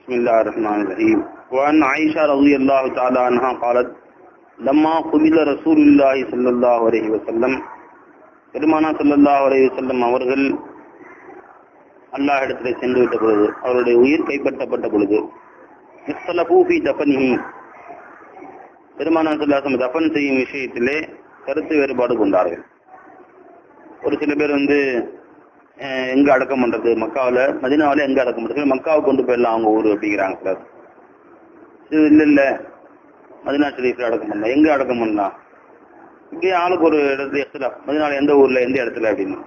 بسم الله الرحمن الرحيم وعن عائشة رضي الله تعالى عنها قالت لما قبل رسول الله صلى الله عليه وسلم பெருமானா ஸல்லல்லாஹு அலைஹி வஸல்லம் அவர்கள் அல்லாஹ் இடத்துல சென்று விட்ட பொழுது அவருடைய உயிர் கைப்பற்றப்பட்ட பொழுது இஸ்தலபூ ஃபி தஃபனிஹி பெருமானா ஸல்லல்லாஹு தஃபன் செய்யும் விஷயத்திலே கருத்து வேறுபாடு கொண்டார்கள் ஒரு சில பேர் வந்து அஹ், எங்க அடக்கம் பண்றது மக்காவுல மதினாவில எங்க அடக்கம் பண்றது மக்காவை கொண்டு போயிடலாம் அவங்க ஊர் அப்படிங்கிறாங்க சார் இது இல்ல இல்ல மதினா ஷெரீஃப்ல அடக்கம் பண்ணலாம் எங்க அடக்கம் பண்ணலாம் இங்கே ஆளுக்கு ஒரு இடத்துல எத்தல மதினால எந்த ஊர்ல எந்த இடத்துல அப்படின்னு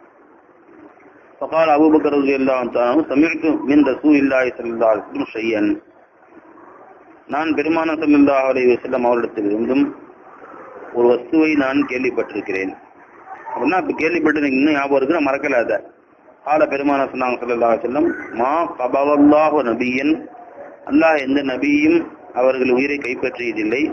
فقال أبو بكر رضي الله عنه سمعت من رسول الله صلى الله عليه وسلم شيئا நான் பெருமான ஸல்லல்லாஹு அலைஹி வஸல்லம் அவரிடத்தில் இருந்தும் ஒரு வஸ்துவை நான் கேள்விப்பட்டிருக்கிறேன் அப்படின்னா இப்ப கேள்விப்பட்டு எனக்கு இன்னும் ஞாபகம் இருக்கு நான் மறக்கல அதை கால பெருமான சொன்னாங்க ஸல்லல்லாஹு அலைஹி வஸல்லம் மா கபவல்லாஹு நபியன் அல்லாஹ் எந்த நபியும் அவர்கள் உயிரை கைப்பற்றியதில்லை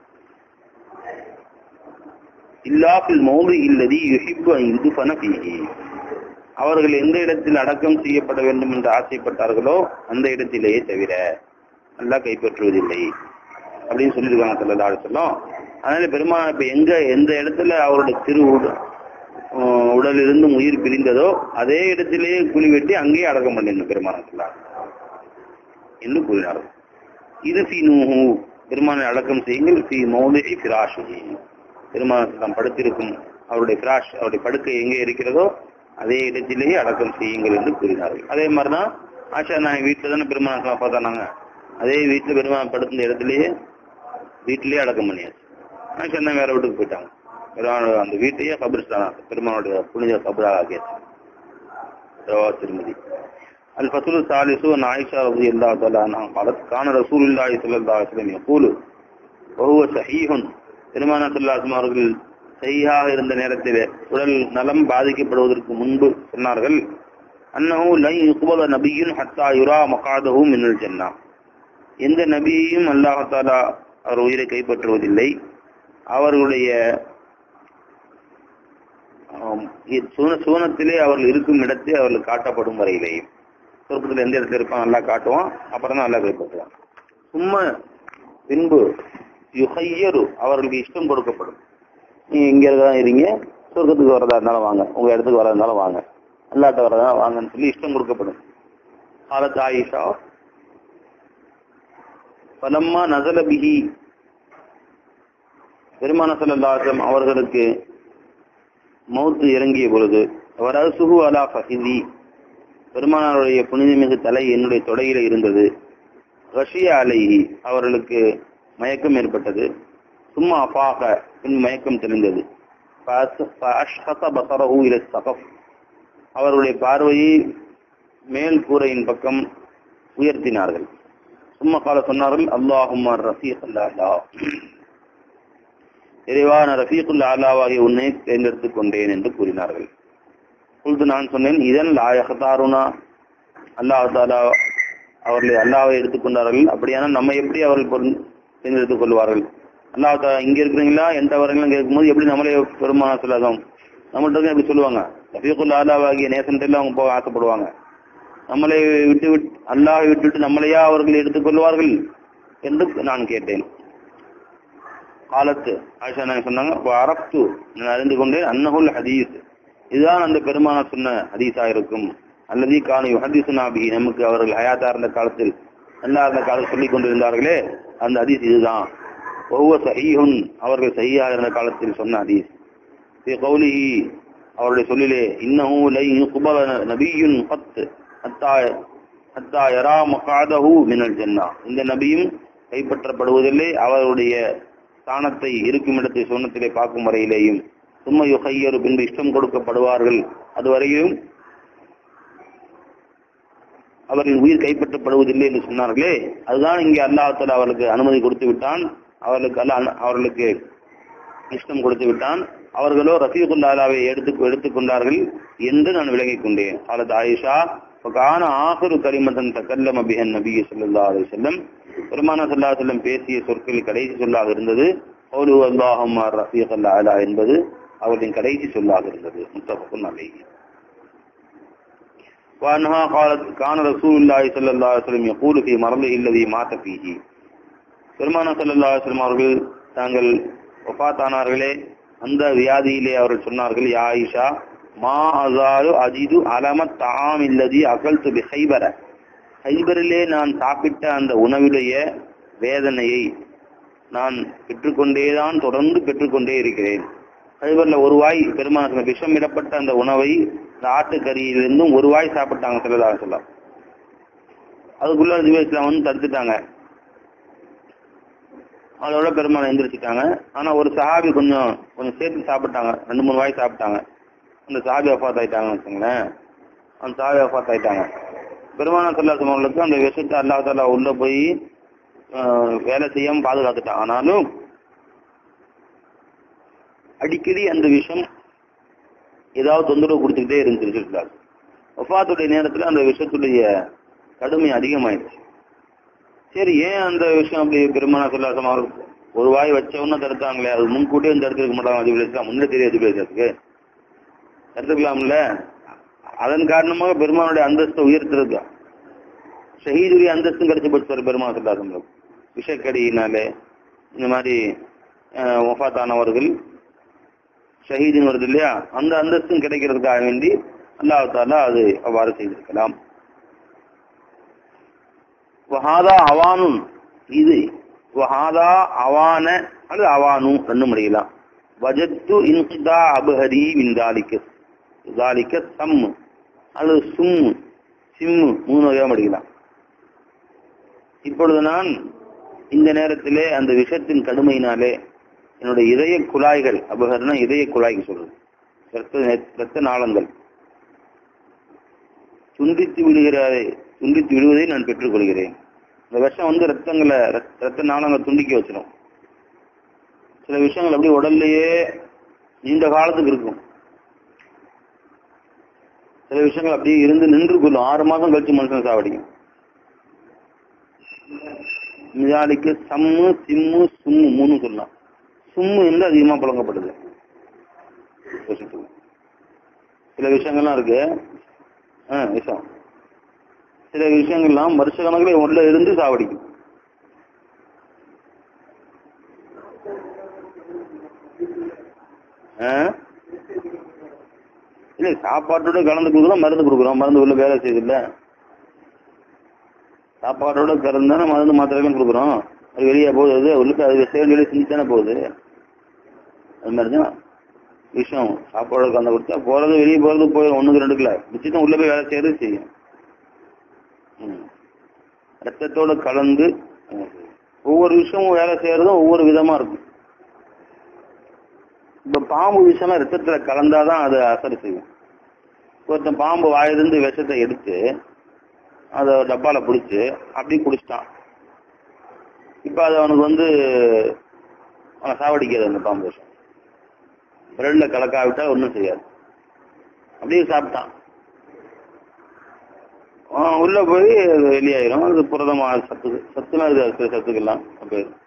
இல்லாஃபில் மௌது இல்லதி யுஹிப்பு இது ஃபனஃபீஹி அவர்கள் எந்த இடத்தில் அடக்கம் செய்யப்பட வேண்டும் என்று ஆசைப்பட்டார்களோ அந்த இடத்திலேயே தவிர அல்லாஹ் கைப்பற்றுவதில்லை அப்படின்னு சொல்லியிருக்காங்க ஸல்லல்லாஹு அலைஹி வஸல்லம் அதனால பெருமாள் இப்ப எங்க எந்த இடத்துல அவருடைய திரு உட- அஹ் உடலிலிருந்து உயிர் பிரிந்ததோ அதே இடத்திலேயே குழி வெட்டி அங்கேயே அடக்கம் பண்ணிடணும் பெருமானத்துல என்று கூறினார்கள் இது ஃபி நூஹு பெருமானை அடக்கம் செய்யுங்கள் ஃபி மௌலிஹி ஃபிராஷிஹி பெருமானத்தில் நாம் படுத்திருக்கும் அவருடைய ஃபிராஷ் அவருடைய படுக்கை எங்கே இருக்கிறதோ அதே இடத்திலேயே அடக்கம் செய்யுங்கள் என்று கூறினார்கள் அதே மாதிரிதான் ஆஷா நான் வீட்டில் தானே பெருமானை பார்த்தானாங்க அதே வீட்டில் பெருமான் படுத்த இடத்திலேயே வீட்டிலேயே அடக்கம் பண்ணியாச்சு ஆஷா தான் வேற வீட்டுக்கு போயிட்டாங்க பெருமானோட அந்த வீட்டையே கபிரிஸ்தானா பெருமானுடைய புனித கபராக ஆகியாச்சு ரவா திருமதி الفصل الثالث عن عائشة رضي الله تعالى عنها قالت كان رسول الله صلى الله عليه وسلم يقول وهو صحيح பெருமான சொல்லாசம் அவர்கள் சையாக இருந்த நேரத்தில் உடல் நலம் பாதிக்கப்படுவதற்கு முன்பு சொன்னார்கள் அன்னஹு லை யுக்பல நபியின் ஹத்தா யுரா மகாதஹு மின்னல் ஜன்னா எந்த நபியையும் அல்லாஹ் தாலா அவர் உயிரை கைப்பற்றுவதில்லை அவர்களுடைய ஆம், இ- சுவன- சுவனத்திலே அவர்கள் இருக்கும் இடத்தை அவர்கள் காட்டப்படும் வரையிலேயும் சொர்க்கத்தில் எந்த இடத்துல இருப்பான் நல்லா காட்டுவான் அப்புறம் தான் நல்லா கைப்பற்றுவான் சும்மா பின்பு யுஹையரு அவர்களுக்கு இஷ்டம் கொடுக்கப்படும் நீங்க இங்க தான் இருங்க சொர்க்கத்துக்கு வரதா இருந்தாலும் வாங்க உங்க இடத்துக்கு வரதா இருந்தாலும் வாங்க அல்லாட்ட வரதா வாங்கன்னு சொல்லி இஷ்டம் கொடுக்கப்படும் காலத்து ஆயிஷா பலம்மா நசல பிஹி பெருமான சல்லாசம் அவர்களுக்கு மௌத்து இறங்கிய பொழுது வரசுகு அலா ஃபஹிதி பெருமானாருடைய புனிதமிகு தலை என்னுடைய தொடையில இருந்தது ரஷ்ய அலைஹி அவர்களுக்கு மயக்கம் ஏற்பட்டது சும்மா அப்பாக பின் மயக்கம் தெளிந்தது ஃபஅஸ்- ஃபஅஷ்ஹஸ பஸரஹு இல ஸகஃப். அவருடைய பார்வையை மேல் கூரையின் பக்கம் உயர்த்தினார்கள் சும்மா கால சொன்னார்கள் அல்லாஹும்ம ரஃபீக் அல்லா இறைவான ரஃபீக்குல் ஆலாவாகிய உன்னை தேர்ந்தெடுத்துக் கொண்டேன் என்று கூறினார்கள் குல்து நான் சொன்னேன் இதன் லாயகத்தாருனா அல்லாஹ் தாலா அவர்களை அல்லாவை எடுத்துக்கொண்டார்கள் அப்படியானால் நம்ம எப்படி அவர்கள் பொருள் தேர்ந்தெடுத்துக் கொள்வார்கள் அல்லாஹ் தாலா இங்க இருக்கிறீங்களா எந்த வரங்களும் கேட்கும்போது எப்படி நம்மளே பெருமான சொல்லாதோம் நம்மள்ட்ட இருந்து எப்படி சொல்லுவாங்க ரஃபீக்குல் ஆலாவாகிய நேசன்ட்டு அவங்க போக ஆசைப்படுவாங்க நம்மளை விட்டு விட்டு அல்லாஹை விட்டுவிட்டு நம்மளையா அவர்கள் எடுத்துக்கொள்வார்கள் என்று நான் கேட்டேன் காலத்து ஆயிஷா நாயகி சொன்னாங்க "அப்ப அரப்து நான் அறிந்து கொண்டேன் அன்னஹுல் ஹதீஸ் இதுதான் அந்த பெருமான சொன்ன ஹதீஸா இருக்கும் அல்லது காணு ஹதீஸ் நாபி நமக்கு அவர்கள் ஹயாத்தா இருந்த காலத்தில் நல்லா இருந்த காலத்தில் சொல்லிக் கொண்டிருந்தார்களே அந்த ஹதீஸ் இதுதான் ஒவ்வொரு சஹீஹுன் அவர்கள் சஹீஹா இருந்த காலத்தில் சொன்ன ஹதீஸ் في قوله அவருடைய சொல்லிலே இன்னஹு லை யுக்பல நபியுன் கத் ஹத்தா ஹத்தா யரா மகாதஹு மினல் ஜன்னா இந்த நபியும் கைப்பற்றப்படுவதில்லை அவருடைய ஸ்தானத்தை இருக்கும் இடத்தை சொன்னத்திலே பார்க்கும் வரையிலேயும் சும்மா யுகையரு பின்பு இஷ்டம் கொடுக்கப்படுவார்கள் அதுவரையும் அவரின் உயிர் கைப்பற்றப்படுவதில்லை என்று சொன்னார்களே அதுதான் இங்கே அல்லாஹால அவர்களுக்கு அனுமதி கொடுத்து விட்டான் அவர்களுக்கு அல்ல அவர்களுக்கு இஷ்டம் கொடுத்து விட்டான் அவர்களோ ரஃபீகுல்லாலாவை எடுத்து எடுத்துக்கொண்டார்கள் என்று நான் விளங்கிக் கொண்டேன் காலத் ஆயிஷா கான ஆகரு கரிமதன் தக்கல்லம் அபிஹன் நபி சொல்லா அலி செல்லம் பெருமான சல்லா செல்லம் பேசிய சொற்கள் கடைசி சொல்லாக இருந்தது கௌலு அல்லாஹும் ரஃபீக் அல்லா அலா என்பது அவர்களின் கடைசி சொல்லாக இருந்தது முத்தபக்கும் அலைஹி وأنها قالت كان رسول الله صلى الله عليه وسلم يقول في مرضه الذي مات فيه பெருமான சல்லா அலுவலம் அவர்கள் தாங்கள் ஒஃபாத்தானார்களே அந்த வியாதியிலே அவர்கள் சொன்னார்கள் யா ஆயிஷா மா அசாலு அஜிது அலம தாம் இல்லதி அகல் துபி ஹைபர ஹைபரிலே நான் சாப்பிட்ட அந்த உணவுடைய வேதனையை நான் பெற்றுக்கொண்டேதான் தொடர்ந்து பெற்றுக்கொண்டே இருக்கிறேன் ஹைபர்ல ஒரு வாய் பெருமான விஷமிடப்பட்ட அந்த உணவை இந்த ஆட்டுக்கறியிலிருந்தும் ஒரு வாய் சாப்பிட்டாங்க செல்லதா சொல்லலாம் அதுக்குள்ள திவேஸ்லாம் வந்து தடுத்துட்டாங்க அதோட பெருமாள் எந்திரிச்சிட்டாங்க ஆனா ஒரு சஹாபி கொஞ்சம் கொஞ்சம் சேர்த்து சாப்பிட்டாங்க ரெண்டு மூணு வாய் சாப்பிட்டாங்க அந்த சஹாபி அஃபாத் ஆயிட்டாங்கன்னு வச்சுங்களேன் அந்த சஹாபி அஃபாத் ஆயிட்டாங்க பெருமான சொல்லாசவங்களுக்கு அந்த விஷயத்தை அல்லா தாலா உள்ள போய் ஆஹ், வேலை செய்யாம பாதுகாத்துட்டான் ஆனாலும் அடிக்கடி அந்த விஷம் ஏதாவது தொந்தரவு கொடுத்துக்கிட்டே இருந்துச்சு சொல்லிட்டாரு ஒஃபாத்துடைய நேரத்துல அந்த விஷத்துடைய கடுமை அதிகமாயிடுச்சு சரி ஏன் அந்த விஷயம் அப்படி பெருமானா சொல்லாசமா ஒரு வாய் வச்சவொன்னு தடுத்தாங்களே அது முன்கூட்டியே வந்து தடுத்துக்க மாட்டாங்க அது பேசலாம் முன்னே தெரியாது பேசுறதுக்கு தடுத்துக்கலாம்ல அதன் காரணமாக பெருமானுடைய அந்தஸ்தை உயர்த்துறது ஷஹீதுடைய அந்தஸ்தும் கிடைச்சு போச்சு பெருமான சொல்லாசம் விஷக்கடியினாலே இந்த மாதிரி அஹ், வஃபாத்தானவர்கள் ஷஹீதுன்னு வருது இல்லையா அந்த அந்தஸ்தும் கிடைக்கிறதுக்காக வேண்டி அல்லாஹ் தாலா அது அவ்வாறு செய்திருக்கலாம் வஹாதா அவானுன் இது வஹாதா அவான அல்லது அவானு ரெண்டும் முடியலாம் வஜத்து இன்கிதா அபஹரி விந்தாலிக்க தாலிக்க சம்மு அல்லது சும்மு சிம்மு மூணு வகையாக படிக்கலாம் இப்பொழுது நான் இந்த நேரத்திலே அந்த விஷத்தின் கடுமையினாலே என்னுடைய இதய குழாய்கள் அபகர்னா இதய குழாய்க்கு சொல்றது ரத்த ரத்த நாளங்கள் துண்டித்து விடுகிறாரே துண்டித்து விடுவதை நான் பெற்றுக்கொள்கிறேன் இந்த விஷம் வந்து ரத்தங்களை ரத்த- ரத்த நாளங்களை துண்டிக்க வச்சிடும் சில விஷயங்கள் அப்படியே உடல்லையே நீண்ட காலத்துக்கு இருக்கும் சில விஷயங்கள் அப்படியே இருந்து நின்று கொள்ளும் ஆறு மாதம் கழிச்சு மனுஷன் சாவடிக்கும் மிதாலிக்கு சம்மு சிம்மு சும்மு மூணு சொல்லலாம் சும்மு என்று அதிகமா புழங்கப்படுது விஷயத்துல. சில விஷயங்கள்லாம் இருக்கு ஆ விஷம் சில விஷயங்கள்லாம் வருஷ கணக்கில் உள்ள இருந்து சாவடிக்கும் ஆ? இல்ல சாப்பாட்டோட கலந்து கொடுக்குறோம் மருந்து கொடுக்குறோம் மருந்து உள்ள வேலை செய்யுது இல்ல சாப்பாட்டோட கலந்து தானே மருந்து மாத்திரைகளும் கொடுக்குறோம் அது வெளியே போகுது அது உள்ளுக்கு அது சேவல் வெளியே செஞ்சு தானே போகுது அது மாதிரிதான் விஷயம் சாப்பாடு கலந்து கொடுத்தா போறது வெளியே போறது போயிடும் ஒண்ணுக்கு ரெண்டு கிலோ மிச்சம் உள்ள போய் வேலை செய்யறது செய்யும் ம். ரத்தத்தோட கலந்து ம், ஒவ்வொரு விஷயமும் வேலை செய்யறதும் ஒவ்வொரு விதமா இருக்கும் இப்ப பாம்பு விஷயம்லாம் ரத்தத்துல கலந்தாதான் அது அசர் செய்யும் ஒருத்தன் பாம்பு வாயிலிருந்து விஷத்தை எடுத்து அதை டப்பால பிடிச்சு அப்படி குடிச்சிட்டான் இப்ப அது அவனுக்கு வந்து அவனை சாவடிக்காது அந்த பாம்பு விஷம் பிரெட்ல கலக்காவிட்டா ஒன்றும் செய்யாது அப்படியே சாப்பிட்டான் ஆஹ் உள்ள போய் அது வெளியாயிரும் அது புரதமா சத்து சத்துலாம் இது சில சத்துக்கெல்லாம் போயிடும்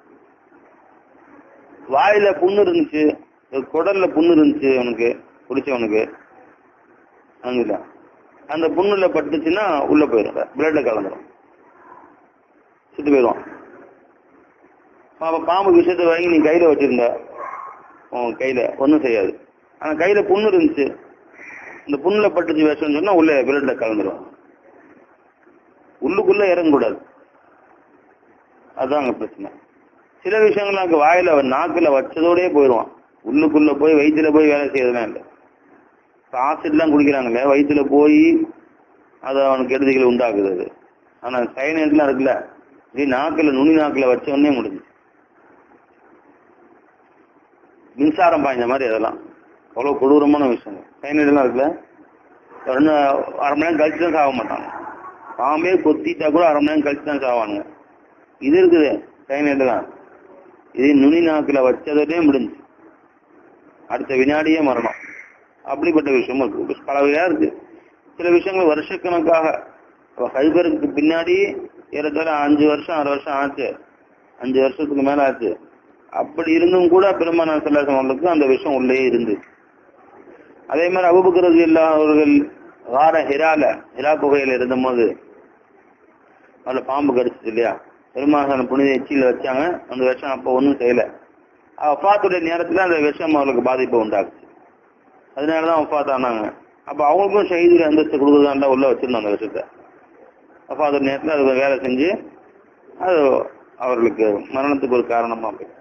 வாயில புண்ணு இருந்துச்சு ஒரு குடல்ல புண்ணு இருந்துச்சு அவனுக்கு குடிச்சவனுக்கு அங்கல அந்த புண்ணுல பட்டுச்சுன்னா உள்ள போயிடும் பிளட்ல கலந்துரும் சுட்டு போயிடுவான் அப்ப பாம்பு விஷயத்தை வாங்கி நீ கையில வச்சிருந்த உன் கையில ஒன்றும் செய்யாது ஆனா கையில புண்ணு இருந்துச்சு இந்த புண்ணுல பட்டுச்சு விஷம்னு சொன்னா உள்ள பிளட்ல கலந்துரும் உள்ளுக்குள்ள இறங்கக்கூடாது அதுதான் அங்க பிரச்சனை சில விஷயங்கள் அங்க வாயில நாக்குல வச்சதோடயே போயிடுவான் உள்ளுக்குள்ள போய் வயிற்றுல போய் வேலை செய்யறதுலாம் இல்லை ஆசிட்லாம் குடிக்கிறாங்கல்ல வயிற்றுல போய் அது அவனுக்கு கெடுதிகளை உண்டாக்குது அது ஆனா சைனட்லாம் இருக்குல்ல இது நாக்குல நுனி நாக்குல வச்ச உடனே முடிஞ்சு மின்சாரம் பாய்ஞ்ச மாதிரி அதெல்லாம் அவ்வளவு கொடூரமான விஷயம் சைனட்லாம் இருக்குல்ல ரெண்டு அரை மணி நேரம் கழிச்சு தான் சாக மாட்டாங்க பாம்பே கொத்திட்டா கூட அரை மணி நேரம் கழிச்சு தான் சாவானுங்க இது இருக்குது சைனட் தான் இது நுனி நாக்குல வச்சதோடே முடிஞ்சு அடுத்த வினாடியே மரணம் அப்படிப்பட்ட விஷயமும் இருக்கு பல வகையா இருக்கு சில விஷயங்கள் வருஷக்கணக்காக அப்ப ஹைபருக்கு பின்னாடி ஏறத்தாழ அஞ்சு வருஷம் ஆறு வருஷம் ஆச்சு அஞ்சு வருஷத்துக்கு மேல ஆச்சு அப்படி இருந்தும் கூட பெருமான செல்லாசம் அவர்களுக்கு அந்த விஷயம் உள்ளே இருந்து அதே மாதிரி அபுபக்கரது இல்லாதவர்கள் வார ஹிரால ஹிரா குகையில இருந்தபோது அதுல பாம்பு கடிச்சிச்சு இல்லையா பெருமாசான புனித எச்சியில வச்சாங்க அந்த விஷம் அப்போ ஒன்றும் செய்யல வஃபாத்துடைய நேரத்துல அந்த விஷம் அவர்களுக்கு பாதிப்பை உண்டாக்குச்சு அதனாலதான் வஃபாத் ஆனாங்க அப்ப அவங்களுக்கும் ஷஹீதுடைய அந்தஸ்து கொடுக்குறதா உள்ள வச்சிருந்தோம் அந்த விஷயத்த வஃபாத்துடைய நேரத்துல அது வேலை செஞ்சு அது அவர்களுக்கு மரணத்துக்கு ஒரு காரணமா போய்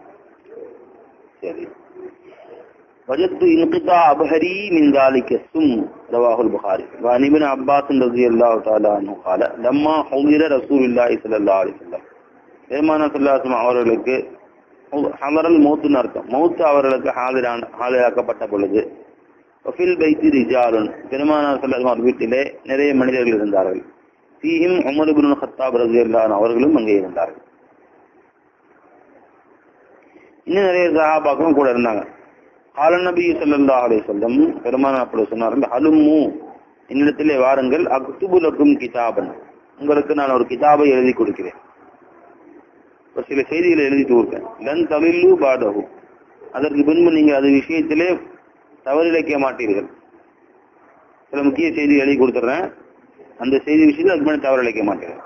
சரி وجدت انقطاع أبهري من ذلك السم رواه البخاري وعن ابن عباس رضي الله تعالى عنه قال لما حضر رسول الله صلى الله عليه وسلم பெருமான சொல்லாசம் அவர்களுக்கு ஹமரல் மௌத்துன்னு அர்த்தம் மௌத்து அவர்களுக்கு ஹாதிரான ஹாதிராக்கப்பட்ட பொழுது வஃபில் பைத்தி ரிஜாலுன் பெருமான சொல்லாசம் வீட்டிலே நிறைய மனிதர்கள் இருந்தார்கள் ஃபீஹிம் உமர் இப்னு ஹத்தாப் ரலியல்லாஹு அவர்களும் அங்கே இருந்தார்கள் இன்னும் நிறைய சஹாபாக்களும் கூட இருந்தாங்க கால நபி ஸல்லல்லாஹு அலைஹி வஸல்லம் பெருமான் அப்படி சொன்னார்கள் ஹலும்மு என்னிடத்திலே வாருங்கள் அக்துபுலக்கும் கிதாபன் உங்களுக்கு நான் ஒரு கிதாபை எழுதி கொடுக்கிறேன் ஒரு சில செய்திகளை எழுதி கொடுக்கிறேன் லன் தலில்லு பாதகு அதற்கு பின்பு நீங்க அது விஷயத்திலே தவறிழைக்க மாட்டீர்கள் சில முக்கிய செய்தி எழுதி கொடுத்துறேன் அந்த செய்தி விஷயத்தில் அதுக்கு மேலே தவறிழைக்க மாட்டீர்கள்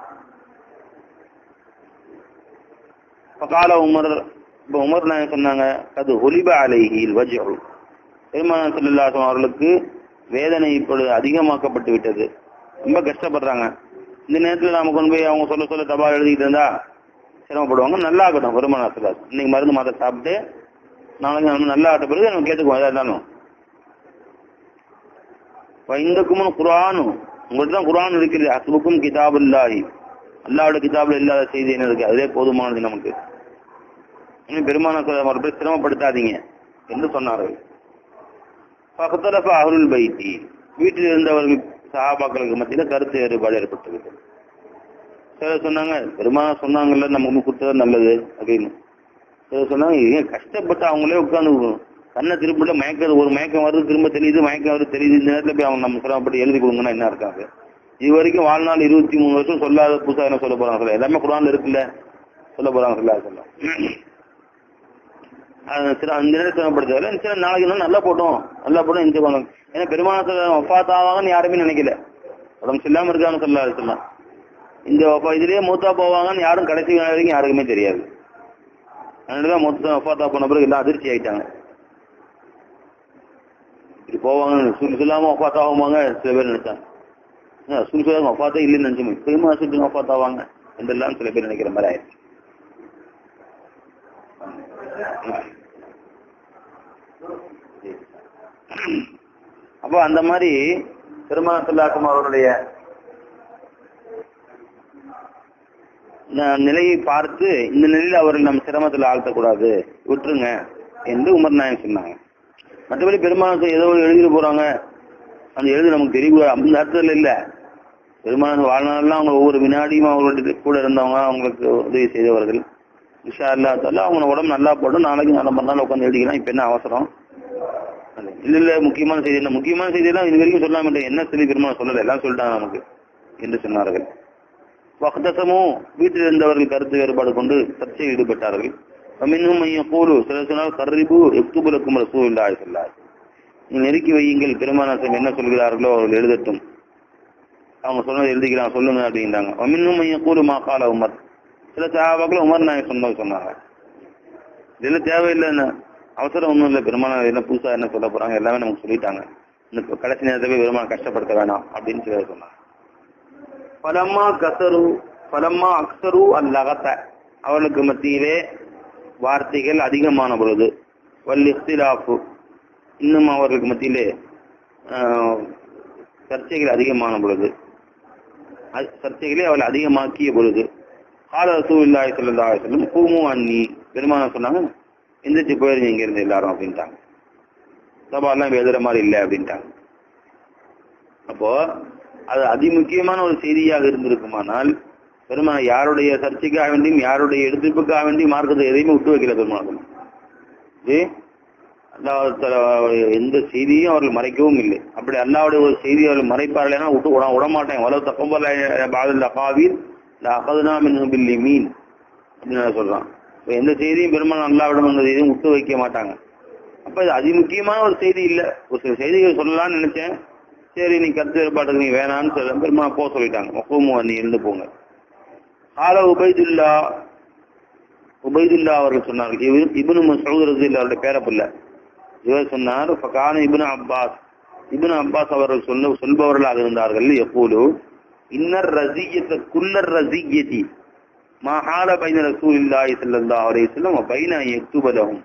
கால உமர் இப்போ உமர் நாயகம் சொன்னாங்க அது ஒலிப அலைஹில் வஜ்ஹு பெருமானார் ஸல்லல்லாஹு அவர்களுக்கு வேதனை இப்பொழுது அதிகமாக்கப்பட்டு விட்டது ரொம்ப கஷ்டப்படுறாங்க இந்த நேரத்தில் நாம கொண்டு போய் அவங்க சொல்ல சொல்ல தபால் எழுதிட்டு இருந்தா சிரமப்படுவாங்க நல்லா ஆகட்டும் பெருமானார் ஸல்லல்லாஹு இன்னைக்கு மருந்து மாத்த சாப்பிட்டு நாளைக்கு நம்ம நல்லா ஆட்ட பிறகு நம்ம கேட்டுக்குவோம் எதா இருந்தாலும் வைந்தக்குமும் குரானும் உங்கள்கிட்ட தான் குரான் இருக்குது அஸ்புக்கும் கிதாபுல்லாஹி அல்லாவோட கிதாபுல இல்லாத செய்தி என்ன இருக்கு அதுவே போதுமானது நமக்கு இன்னும் பெருமான மறுபடியும் சிரமப்படுத்தாதீங்க என்று சொன்னார்கள் பக்கத்தலப்ப அருள் பைத்தி வீட்டில் இருந்தவர்கள் சகாபாக்களுக்கு மத்தியில கருத்து வேறுபாடு ஏற்பட்டுவிட்டது சிலர் சொன்னாங்க பெருமான சொன்னாங்கல்ல நமக்கு கொடுத்தது நல்லது அப்படின்னு சிலர் சொன்னாங்க ஏன் கஷ்டப்பட்டு அவங்களே உட்காந்து கண்ணை திருப்பிட மயக்கம் ஒரு மயக்கம் வருது திரும்ப தெரியுது மயக்கம் வருது தெரியுது இந்த நேரத்துல போய் அவங்க நம்ம சிரமப்பட்டு எழுதி கொடுங்கன்னா என்ன இருக்காங்க இது வரைக்கும் வாழ்நாள் இருபத்தி மூணு வருஷம் சொல்லாத புதுசா என்ன சொல்ல போறாங்க சொல்ல எல்லாமே குரான்ல இருக்குல்ல சொல்ல போறாங்க சொல்ல சொல்ல சில அந்த நேரம் சிரமப்படுத்தல சில நாளைக்கு இன்னும் நல்லா போட்டோம் நல்லா போட்டோம் எஞ்சுக்கோங்க ஏன்னா பெருமானத்துல ஒஃபாத் ஆவாங்கன்னு யாருமே நினைக்கல உடம்பு சொல்லாம இருக்காங்க சொல்ல சொல்லலாம் இந்த ஒஃபா இதுலயே மூத்தா போவாங்கன்னு யாரும் கடைசி வரைக்கும் யாருக்குமே தெரியாது அதனாலதான் மொத்தம் ஒஃபாத்தா போன பிறகு எல்லாம் அதிர்ச்சி ஆயிட்டாங்க இப்படி போவாங்க சுல் சொல்லாம ஒஃபாத் ஆகுவாங்க சில பேர் நினைச்சாங்க சுல் சொல்லாம ஒஃபாத்தே இல்லைன்னு நினைச்சோம் இப்பயுமா சுட்டு ஒஃபாத் ஆவாங்க என்றெல்லாம் சில பேர் நினைக்கிற மாதிரி ஆயிடுச்சு அப்போ அந்த மாதிரி பெருமான சொல்லாக்கும் அவருடைய நிலையை பார்த்து இந்த நிலையில் அவர்கள் நம்ம சிரமத்தில் ஆழ்த்தக்கூடாது விட்டுருங்க என்று உமர் நாயன் சொன்னாங்க மற்றபடி பெருமானத்தை ஏதோ எழுதிட்டு போறாங்க அந்த எழுது நமக்கு தெரிய அந்த அர்த்தத்தில் இல்லை பெருமானது வாழ்நாள்லாம் அவங்க ஒவ்வொரு வினாடியும் அவங்களுடைய கூட இருந்தவங்க அவங்களுக்கு உதவி செய்தவர்கள் விஷா இல்லாதால அவங்க உடம்பு நல்லா போடும் நாளைக்கு நல்ல மறுநாள் உட்காந்து எழுதிக்கலாம் இப்ப என்ன அவசரம் இல்ல இல்ல முக்கியமான செய்தி என்ன முக்கியமான செய்தி எல்லாம் இது வரைக்கும் சொல்லாம என்ன செய்தி பெருமாள் சொல்லல எல்லாம் சொல்லிட்டாங்க நமக்கு என்று சொன்னார்கள் வக்தசமும் வீட்டில் இருந்தவர்கள் கருத்து வேறுபாடு கொண்டு சர்ச்சையில் ஈடுபட்டார்கள் மின்னும் மையம் கூறு சில சொன்னால் கர்ரிபு எக்துபுலக்கும் ரசூ இல்லாய் சொல்லார் நீ நெருக்கி வையுங்கள் பெருமானாசம் என்ன சொல்கிறார்களோ அவர்கள் எழுதட்டும் அவங்க சொன்னதை எழுதிக்கலாம் சொல்லுங்க அப்படின்றாங்க மின்னும் மையம் கூறு மா கால உமர் சில சகாபாக்கள் உமர் நாயக் சொன்னது சொன்னாங்க இதெல்லாம் தேவையில்லை என்ன அவசரம் ஒன்றும் இல்லை பெருமாள் என்ன புதுசா என்ன சொல்ல போறாங்க எல்லாமே நமக்கு சொல்லிட்டாங்க இந்த கடைசி நேரத்தை போய் பெருமாள் கஷ்டப்படுத்த வேணாம் அப்படின்னு சொல்லி சொன்னாங்க பலம்மா கசரு பலம்மா அக்சரு அல்லகத்த அவர்களுக்கு மத்தியிலே வார்த்தைகள் அதிகமான பொழுது வல் இஃப்திலாஃபு இன்னும் அவர்களுக்கு மத்தியிலே சர்ச்சைகள் அதிகமான பொழுது சர்ச்சைகளை அவள் அதிகமாக்கிய பொழுது கால ரசூல்லாய் சொல்லா சொல்லும் பூமு அண்ணி பெருமான சொன்னாங்க எந்திரிச்சு போயிருங்க இங்க இருந்து எல்லாரும் அப்படின்ட்டாங்க சபாலாம் எழுதுற மாதிரி இல்லை அப்படின்ட்டாங்க அப்போ அது அதிமுக்கியமான ஒரு செய்தியாக இருந்திருக்குமானால் பெருமான யாருடைய சர்ச்சைக்காக வேண்டியும் யாருடைய எடுத்துப்புக்காக வேண்டியும் மார்க்கத்தை எதையுமே விட்டு வைக்கல பெருமானம் அல்லாஹ் எந்த செய்தியும் அவர்கள் மறைக்கவும் இல்லை அப்படி அல்லாவுடைய ஒரு செய்தி அவர்கள் மறைப்பார்கள்னா விட்டு விட விடமாட்டேன் வளவு தப்பம்பல பாதல் அகாவில் அகதுனா மின் மீன் அப்படின்னு சொல்றான் இப்போ எந்த செய்தியும் பெருமாள் அல்லாவிடம் அந்த செய்தியும் விட்டு வைக்க மாட்டாங்க அப்ப இது அதிமுக்கியமான ஒரு செய்தி இல்லை ஒரு சில செய்திகள் சொல்லலாம்னு நினைச்சேன் சரி நீ கருத்து வேறுபாட்டுக்கு நீ வேணான்னு சொல்ல பெருமாள் போக சொல்லிட்டாங்க மொக்கமும் நீ இருந்து போங்க ஆல உபைதுல்லா உபைதுல்லா அவர்கள் சொன்னார்கள் இவர் இபுனு மசூத் ரஜில் அவருடைய பேரப்பில்ல இவர் சொன்னார் ஃபகான இபுனு அப்பாஸ் இபுனு அப்பாஸ் அவர்கள் சொல்ல சொல்பவர்களாக இருந்தார்கள் எப்போது இன்னர் ரசியத்தை குல்லர் ரசியதி மஹால பைன ரசூலில்லாஹி ஸல்லல்லாஹு அலைஹி வஸல்லம் வ பைன யக்துப லஹும்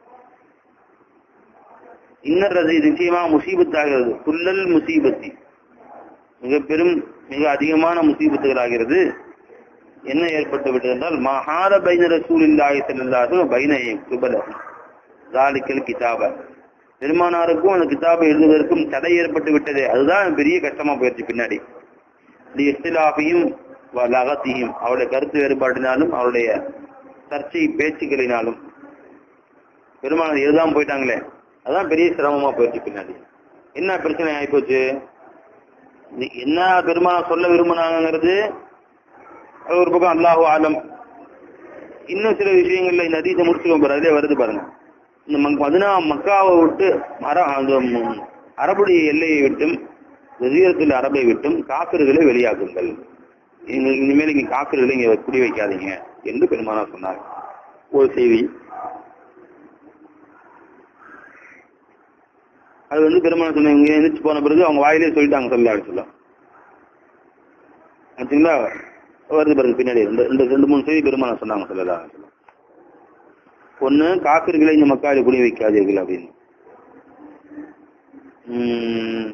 இன்னர் ரசி நிச்சயமா முசீபத்தாகிறது குல்லல் முசீபத்தி மிக பெரும் மிக அதிகமான முசீபத்துகள் ஆகிறது என்ன ஏற்பட்டு விட்டது என்றால் மஹால பைன ரசூலில்லாஹி ஸல்லல்லாஹு அலைஹி வஸல்லம் பைன யக்துப லஹும் ஜாலிக்கல் கிதாப பெருமானாருக்கும் அந்த கிதாபை எழுதுவதற்கும் தடை ஏற்பட்டு விட்டது அதுதான் பெரிய கஷ்டமா போயிடுச்சு பின்னாடி இது இஸ்திலாஃபியும் லகத்தியும் அவருடைய கருத்து வேறுபாட்டினாலும் அவருடைய சர்ச்சை பேச்சுக்களினாலும் பெருமானார் எழுதாம போயிட்டாங்களே அதான் பெரிய சிரமமா போயிடுச்சு பின்னாடி என்ன பிரச்சனை ஆயிப்போச்சு இது என்ன பெருமானார் சொல்ல விரும்பினாங்கிறது அது ஒரு பக்கம் அல்லாஹு ஆலம் இன்னும் சில விஷயங்கள்ல இந்த அதீத முடிச்சுக்கோ பாரு அதிலே வருது பாருங்க இந்த மக்- மதினா மக்காவை விட்டு அர அந்த ம், அரபுடைய எல்லையை விட்டும் ஜசீரத்தில் அரபை விட்டும் காப்பிர்களை வெளியாக்குங்கள் இனி- இனிமேல் இங்க காப்பிர்களை இங்க குடி வைக்காதீங்க என்று பெருமானா சொன்னார் ஒரு செய்தி அது வந்து பெருமானா சொன்ன இங்க எந்திரிச்சு போன பிறகு அவங்க வாயிலே சொல்லிட்டாங்க சொல்ல சொல்ல ஆச்சுங்களா வருது பிறகு பின்னாடி ரெண்டு ரெண்டு ரெண்டு மூணு செய்தி பெருமானா சொன்னாங்க சொல்லலாம் ஒண்ணு காப்பிர்களை இந்த மக்காவில் குடி வைக்காதீர்கள் அப்படின்னு உம்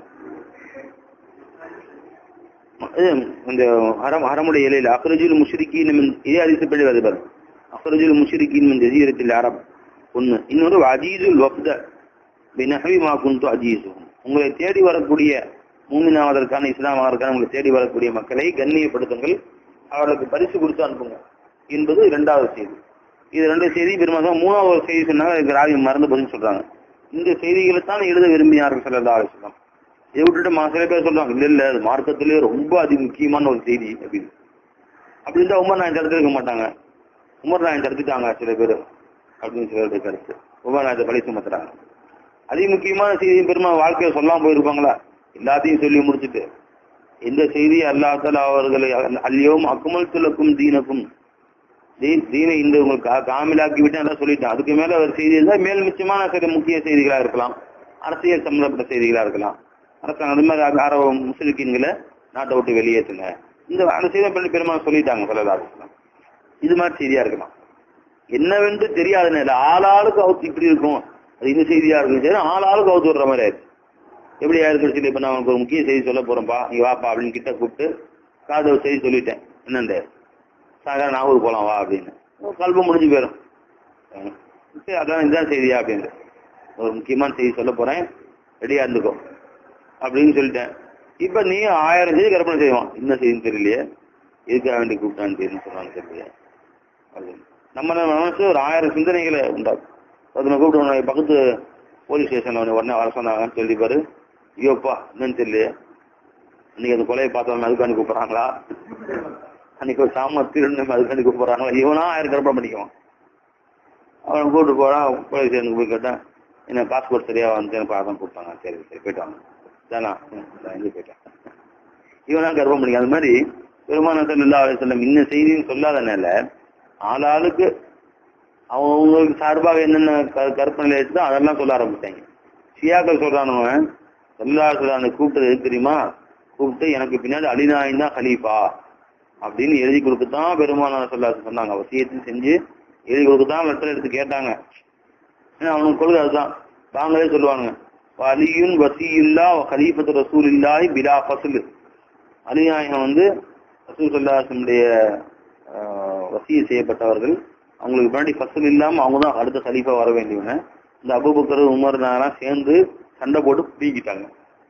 இது இந்த ஹரம் ஹரமுடைய இலையில அஹ்ரஜுல் முஷ்ரிக்கீன் மின் இதே அதிசப்படி வருது பாருங்க அஹ்ரஜுல் முஷ்ரிக்கீன் மின் ஜசீரத்தில் அரப் ஒண்ணு இன்னொரு அஜீசுல் வப்த பினஹவி மா குந்து அஜீசு உங்களை தேடி வரக்கூடிய மூமினாவதற்கான இஸ்லாமாவதற்கான உங்களை தேடி வரக்கூடிய மக்களை கண்ணியப்படுத்துங்கள் அவர்களுக்கு பரிசு கொடுத்து அனுப்புங்க என்பது இரண்டாவது செய்தி இது ரெண்டு செய்தி பெருமாள் மூணாவது ஒரு செய்தி சொன்னாங்க அதுக்கு ராவி மறந்து பதில் சொல்றாங்க இந்த செய்திகளை தான் எழுத விரும்பினார்கள் சொல்லலாம் ஆலோசனம் இதை விட்டுட்டு மா- சில பேர் சொல்றாங்க இல்ல இல்ல அது மார்க்கத்திலே ரொம்ப அதி முக்கியமான ஒரு செய்தி அப்படின்னு அப்படி இருந்தா உமர் நாயன் தடுத்து இருக்க மாட்டாங்க உமர் நாயன் தடுத்துட்டாங்க சில பேர் அப்படின்னு சிலருடைய கருத்து உமர் நாயத்தை பழி சுமத்துறாங்க அதி முக்கியமான செய்தி பெருமா வாழ்க்கையை சொல்லாம போயிருப்பாங்களா எல்லாத்தையும் சொல்லி முடிச்சுட்டு எந்த செய்தி அல்லாத்தால் அவர்களை அல்லியோம் அக்குமல் துலக்கும் தீனக்கும் தீ- தீனை இந்த உங்களுக்கு கா- காமிலாக்கி விட்டு நல்லா சொல்லிட்டேன் அதுக்கு மேல ஒரு செய்தி இருந்தா மேல் மிச்சமான சில முக்கிய செய்திகளா இருக்கலாம் அரசியல் சம்பந்தப்பட்ட செய்திகளா இருக்கலாம் அரசாங்கம் அது மாதிரி அர- அரபு முஸ்லிம்களை நாட்டை விட்டு வெளியேற்றுங்க இந்த அந்த செய்தி பண்ணி பெருமாள் சொல்லிட்டாங்க சொல்லலாம் இது மாதிரி செய்தியா இருக்கலாம் என்னவென்று தெரியாத நேரம் ஆளாளுக்கு அவுத்து இப்படி இருக்கும் அது இந்த செய்தியா இருக்கும் சரி ஆளாளுக்கு அவுத்து விடுற மாதிரி ஆயிடுச்சு எப்படி ஆயிருக்கு சொல்லி இப்ப நான் உனக்கு ஒரு முக்கிய செய்தி சொல்ல போறேன்ப்பா நீ வாப்பா அப்படின்னு கிட்ட கூப்பிட்டு காது ஒரு செய்தி சொல்லிட்டேன் என்னண்டு சாகா நாகூர் போலாம் வா அப்படின்னு கல்ப முடிஞ்சு போயிடும் அஹ் சரி அதான் இதுதான் செய்தியா அப்படின்னு ஒரு முக்கியமான செய்தி சொல்ல போறேன் ரெடியா இருந்துக்கோ அப்படின்னு சொல்லிட்டேன் இப்ப நீ ஆயிரம் செய்தி கற்பனை செய்வான் என்ன செய்தின்னு தெரியலையே எதுக்காக வேண்டி கூப்பிட்டான்னு தெரியும் சொன்னான்னு தெரியலையே அப்படின்னு நம்ம மனசு ஒரு ஆயிரம் சிந்தனைகளை உண்டாகும் ஒருத்தனை கூப்பிட்டு உன்னை பக்கத்து போலீஸ் ஸ்டேஷன்ல உன்னை உடனே வர சொன்னாங்கன்னு சொல்லி பாரு ஐயோப்பா என்னன்னு தெரியலையே அன்னைக்கு அந்த கொலையை பார்த்தவங்க அதுக்காண்டி கூப்பிடுறாங்களா அன்னைக்கு ஒரு சாம திருடன் அதுக்காண்டி கூப்பிடுறாங்களா இவனா ஆயிரம் கற்பனை பண்ணிக்குவான் அவன் கூப்பிட்டு போறான் போலீஸ் ஸ்டேஷனுக்கு போய் கேட்டான் என்ன பாஸ்போர்ட் சரியா வந்து எனக்கு அதான் கூப்பிட்டாங்க சரி சரி போயிட்டு வாங்க தானா ம், இதான் எங்க போயிட்டேன் இவனா கர்ப்பம் பண்ணிக்க அது மாதிரி பெருமானத்தில் இல்லா செல்லம் இன்ன செய்தின்னு சொல்லாதனால ஆளாளுக்கு அவங்களுக்கு சார்பாக என்னென்ன க- கற்பனை எடுத்தோ அதெல்லாம் சொல்ல ஆரம்பிச்சாங்க ஷியாக்கள் சொல்றானுங்க எல்லா சொல்றாங்க கூப்பிட்டது எது தெரியுமா கூப்பிட்டு எனக்கு பின்னாடி அலிநாயின் தான் ஹலீஃபா அப்படின்னு எழுதி கொடுக்கத்தான் பெருமானார் சொல்ல சொன்னாங்க அவசியத்தையும் செஞ்சு எழுதி கொடுக்கத்தான் லெட்டர் எடுத்து கேட்டாங்க ஏன்னா அவனுக்கு கொள்கை அதுதான் தாங்களே சொல்லுவானுங்க அலியுன் வசியுல்லா ஹலீஃபத்து ரசூல் இல்லாஹி பிலா ஃபஸ்லு அலிநாயகம் வந்து ரசூல் சல்லாசனுடைய வசிய செய்யப்பட்டவர்கள் அவங்களுக்கு முன்னாடி ஃபசல் இல்லாம அவங்க தான் அடுத்த கலீஃபா வர வேண்டியவங்க இந்த அபுபக்கர் உமர் நாலாம் சேர்ந்து சண்டை போட்டு பீக்கிட்டாங்க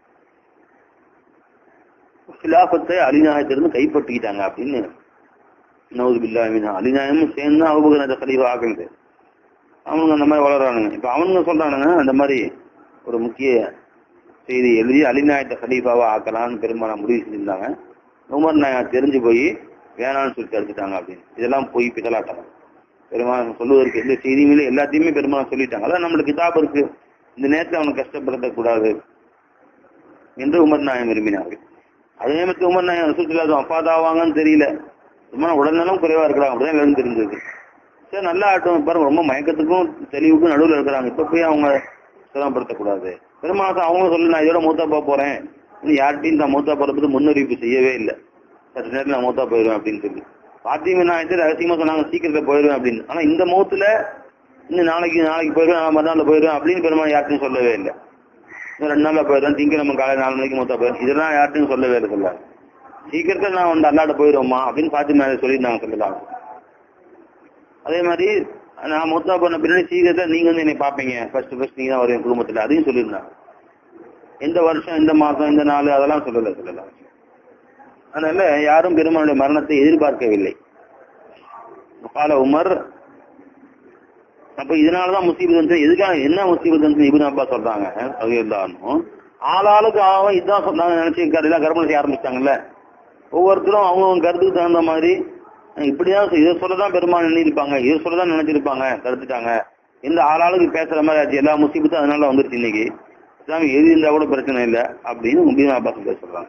சிலாபத்தை அலிநாயகத்திலிருந்து கைப்பற்றிக்கிட்டாங்க அப்படின்னு நவுது பில்லா அலிநாயகமும் சேர்ந்து தான் அபுபக்கர் கலீஃபா ஆகுது அவனுங்க அந்த மாதிரி வளர்றானுங்க இப்ப அவனுங்க சொல்றானுங்க அந்த மாதிரி ஒரு முக்கிய செய்தி எழுதி அலிநாயத்தை கலீஃபாவா ஆக்கலாம்னு பெரும்பாலும் முடிவு செஞ்சிருந்தாங்க உமர் நாயகம் தெரிஞ்சு போய் வேணாம்னு சொல்லி தடுத்துட்டாங்க அப்படின்னு இதெல்லாம் போய் பிதலாட்டம் பெருமாள் சொல்லுவதற்கு எந்த செய்தியும் இல்லை எல்லாத்தையுமே பெருமாள் சொல்லிட்டாங்க அதான் நம்மளுக்கு கிதாப் இருக்கு இந்த நேரத்துல அவனை கஷ்டப்படுத்த கூடாது என்று உமர் நாயம் விரும்பினார்கள் அதே மாதிரி உமர் நாயம் ரசூலுல்லாஹி அப்பாதாவாங்கன்னு தெரியல சும்மா உடல்நலம் குறைவா இருக்கிறாங்க அப்படிதான் எல்லாரும் தெரிஞ்சது சரி நல்லா ஆட்டம் பாருங்க ரொம்ப மயக்கத்துக்கும் தெளிவுக்கும் நடுவில் இருக்கிறாங்க இப்ப போய் அவங்க சிரமப்படுத்தக்கூடாது பெருமாசம் அவங்க சொல்லு நான் இதோட மூத்தா போக போறேன் இன்னும் யார்கிட்டையும் நான் மூத்தா போறதுக்கு முன்னறிவிப்பு செய்யவே இல்லை சற்று நேரத்தில் நான் மூத்தா போயிடுவேன் அப்படின்னு சொல்லி பாத்தியமே நான் ரகசியமா சொன்னாங்க சீக்கிரத்தை போயிடுவேன் அப்படின்னு ஆனா இந்த மூத்துல இன்னும் நாளைக்கு நாளைக்கு போயிடுவேன் நான் மறுநாள் போயிடுவேன் அப்படின்னு பெருமாள் யார்ட்டையும் சொல்லவே இல்லை இன்னும் ரெண்டு நாள்ல போயிடுவேன் திங்கிழமை காலை நாலு மணிக்கு மூத்தா போயிடும் இதெல்லாம் யார்ட்டையும் சொல்லவே இல்லை சொல்ல சீக்கிரத்தில் நான் வந்து அல்லாட்ட போயிடுவோமா அப்படின்னு பாத்திமா சொல்லியிருந்தாங்க சொல்லலாம் அதே மாதிரி நான் மூத்தா பண்ண பின்னாடி சீக்கிரத்தில் நீங்க வந்து என்னை பார்ப்பீங்க ஃபர்ஸ்ட் ஃபர்ஸ்ட் நீங்க தான் வருவீங்க குடும்பத்துல அதையும் சொல்லியிருந்தாங்க எந்த வருஷம் எந்த மாசம் எந்த நாள் அதெல்லாம் சொல்லல சொல்லலாம் அதனால யாரும் பெருமானுடைய மரணத்தை எதிர்பார்க்கவில்லை கால உமர் அப்ப இதனாலதான் முசீபத் வந்து எதுக்காக என்ன முசீபத் வந்து இபின் அப்பா சொல்றாங்க அது இருந்தாலும் ஆளாளுக்கு அவன் இதுதான் சொன்னாங்க நினைச்சு இதான் கற்பனை செய்ய ஆரம்பிச்சாங்கல்ல ஒவ்வொருத்தரும் அவங்க கருத்துக்கு தகுந்த மாதிரி இப்படிதான் இதை சொல்லதான் பெருமாள் எண்ணிருப்பாங்க இதை சொல்லதான் நினைச்சிருப்பாங்க கருத்துட்டாங்க எந்த ஆளாளுக்கு பேசுற மாதிரி ஆச்சு எல்லா முசீபத்தும் அதனால வந்துருச்சு இன்னைக்கு இஸ்லாமி எழுதி இருந்தா கூட பிரச்சனை இல்லை அப்படின்னு முபீன் அப்பாஸ் பேச சொல்றாங்க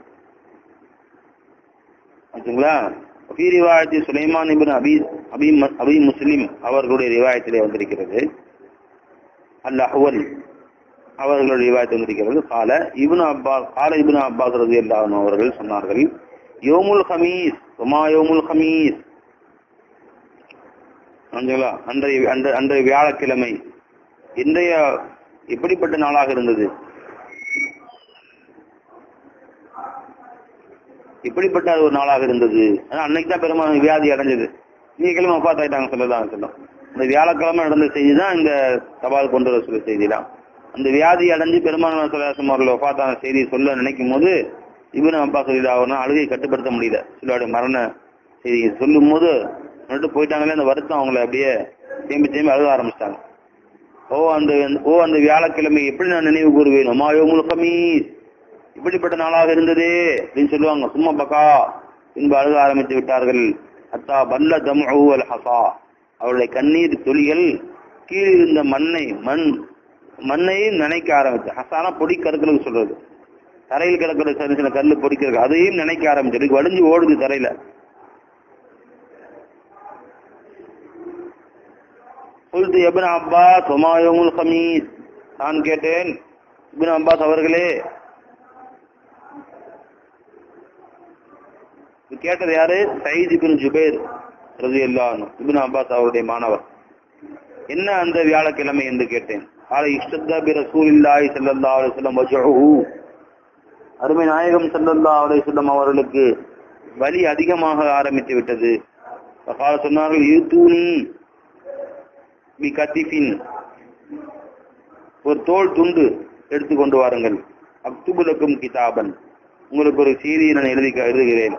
ஆச்சுங்களா ஃபீ ரிவாயத்தி சுலைமான் இபின் அபி அபி அபி முஸ்லிம் அவர்களுடைய ரிவாயத்திலே வந்திருக்கிறது அல் அஹ்வல் அவர்களுடைய ரிவாயத்து வந்திருக்கிறது கால இப்னு அப்பாஸ் கால இப்னு அப்பாஸ் ரதி அல்லாஹ் அவர்கள் சொன்னார்கள் யோமுல் ஹமீஸ் சுமா யோமுல் ஹமீஸ் ஆச்சுங்களா அன்றைய அன்ற அன்றைய வியாழக்கிழமை இன்றைய எப்படிப்பட்ட நாளாக இருந்தது இப்படிப்பட்ட ஒரு நாளாக இருந்தது ஆனா அன்னைக்கு தான் பெருமாள் வியாதி அடைஞ்சது நீங்க கிழமை அப்பா தாயிட்டாங்க சொல்லலாம் சொல்லும் இந்த வியாழக்கிழமை நடந்த செய்தி தான் இந்த தபால் கொண்டு வர சொல்ல செய்திலாம் அந்த வியாதி அடைஞ்சு பெருமாள் சொல்லாசம் அவர்கள் ஒப்பாத்தான செய்தி சொல்ல நினைக்கும் போது இவனும் அப்பா சொல்லிடாவனா அழுகையை கட்டுப்படுத்த முடியல சிலருடைய மரண செய்தியை சொல்லும் போது நட்டு போயிட்டாங்களே அந்த வருத்தம் அவங்கள அப்படியே தேம்பி தேம்பி அழுக ஆரம்பிச்சிட்டாங்க ஓ அந்த ஓ அந்த வியாழக்கிழமை எப்படி நான் நினைவு கூறுவேன் ஒமாயோ முழுக்கமீஸ் இப்படிப்பட்ட நாளாக இருந்ததே அப்படின்னு சொல்லுவாங்க சும்மா பக்கா பின்பு அழுக ஆரம்பித்து விட்டார்கள் அத்தா பல்ல தம் அல் ஹசா அவருடைய கண்ணீர் துளிகள் கீழே இருந்த மண்ணை மண் மண்ணையும் நினைக்க ஆரம்பிச்சு ஹசானா பொடி கருக்கிறது சொல்றது தரையில் கிடக்கிற சின்ன சின்ன கல்லு பொடிக்கிறது அதையும் நினைக்க ஆரம்பிச்சு வடிஞ்சு ஓடுது தரையில சொல்லிட்டு எபின் அப்பாஸ் ஒமாயோமுல் ஹமீஸ் நான் கேட்டேன் இபின் அப்பாஸ் அவர்களே கேட்டது யாரு சயீத் இபின் ஜுபேர் ரவி அல்லானு இபின் அப்பாஸ் அவருடைய மாணவர் என்ன அந்த வியாழக்கிழமை என்று கேட்டேன் ஆலை இஷ்டத்தா பி ரசூலில்லாஹி ஸல்லல்லாஹு அலைஹி வஸல்லம் வஜ்ஹு அருமை நாயகம் ஸல்லல்லாஹு அலைஹி வஸல்லம் அவர்களுக்கு வலி அதிகமாக ஆரம்பித்து விட்டது கால சொன்னார்கள் யூதூனி பி கத்திஃபின் ஒரு தோல் துண்டு எடுத்து கொண்டு வாருங்கள் அக்துபுலக்கும் கிதாபன் உங்களுக்கு ஒரு செய்தியை நான் எழுதி எழுதுகிறேன்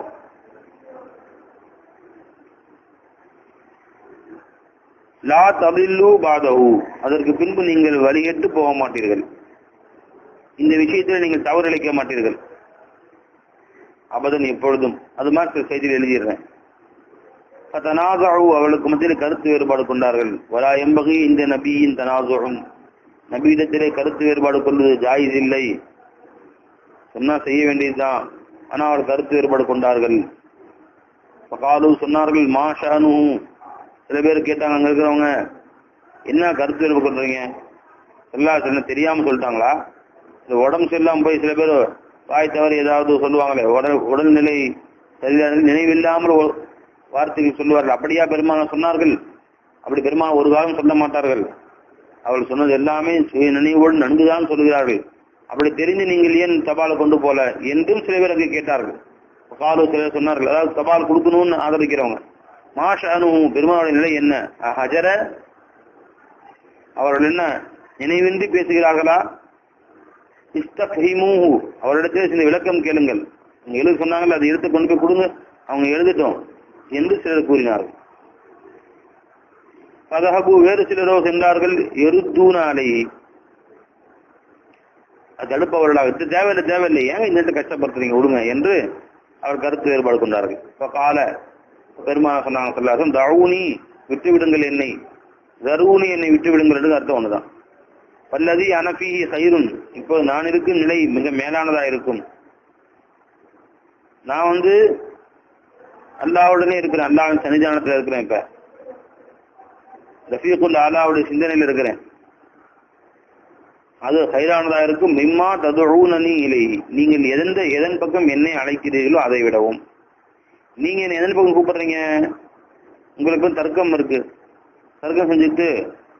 லா தபில்லு பாதஹு அதற்கு பின்பு நீங்கள் வழிகெட்டு போக மாட்டீர்கள் இந்த விஷயத்தில் நீங்கள் தவறிழைக்க மாட்டீர்கள் அபதன் எப்பொழுதும் அது மாதிரி சில செய்தியில் எழுதிடுறேன் தனாசாவு அவளுக்கு மத்தியில் கருத்து வேறுபாடு கொண்டார்கள் வரா எம்பகி இந்த நபியின் தனாசும் நபியிடத்திலே கருத்து வேறுபாடு கொள்வது ஜாயிஸ் இல்லை சொன்னா செய்ய வேண்டியதுதான் ஆனா அவர் கருத்து வேறுபாடு கொண்டார்கள் காலு சொன்னார்கள் மாஷானு சில பேர் கேட்டாங்க அங்க இருக்கிறவங்க என்ன கருத்து வேறுபாடு கொள்றீங்க எல்லா சில தெரியாம சொல்லிட்டாங்களா இந்த உடம்பு சரியில்லாம போய் சில பேர் வாய் தவறி ஏதாவது சொல்லுவாங்களே உடல் உடல்நிலை சரியான நினைவில்லாமல் வார்த்தைகள் சொல்லுவார்கள் அப்படியா பெருமாள் சொன்னார்கள் அப்படி பெருமாள் ஒரு காலம் சொல்ல மாட்டார்கள் அவள் சொன்னது எல்லாமே சுய நினைவோடு நன்குதான் சொல்கிறார்கள் அப்படி தெரிந்து நீங்கள் ஏன் தபாலை கொண்டு போல என்றும் சில பேர் அங்கே கேட்டார்கள் காலு சிலர் சொன்னார்கள் அதாவது தபால் கொடுக்கணும்னு ஆதரிக்கிறவங்க மாஷானு பெருமாளுடைய நிலை என்ன ஹஜர அவர்கள் என்ன நினைவின்றி பேசுகிறார்களா இஸ்தஃபிமூஹு அவரிடத்தில் சில விளக்கம் கேளுங்கள் நீங்க எழுத சொன்னாங்கல்ல அதை எடுத்து கொண்டு போய் கொடுங்க அவங்க எழுதிட்டோம் என்று சிலர் கூறினார்கள் பதஹபு வேறு சிலரோ சென்றார்கள் எருத்தூனாலை அது தடுப்பவர்களாக இது தேவையில்லை தேவையில்லை ஏன் இந்த இடத்துல கஷ்டப்படுத்துறீங்க விடுங்க என்று அவர் கருத்து வேறுபாடு கொண்டார்கள் இப்ப கால பெருமான சொன்னாங்க சொல்லாசம் தவுனி விட்டு விடுங்கள் என்னை தருவுனி என்னை விட்டு விடுங்கள் என்று அர்த்தம் ஒண்ணுதான் பல்லதி அனபி சைருன் இப்போ நான் இருக்கும் நிலை மிக மேலானதா இருக்கும் நான் வந்து அல்லாவுடனே இருக்கிறேன் அல்லாவின் சன்னிதானத்துல இருக்கிறேன் இப்ப ரஃபீக்குல் அல்லாவுடைய சிந்தனையில இருக்கிறேன் அது ஹைரானதா இருக்கும் மிம்மா ததுஊனனி இலை நீங்கள் எந்த எதன் பக்கம் என்னை அழைக்கிறீர்களோ அதை விடவும் நீங்க என்ன எதன் பக்கம் கூப்பிடுறீங்க உங்களுக்கு தர்க்கம் இருக்கு தர்க்கம் செஞ்சுட்டு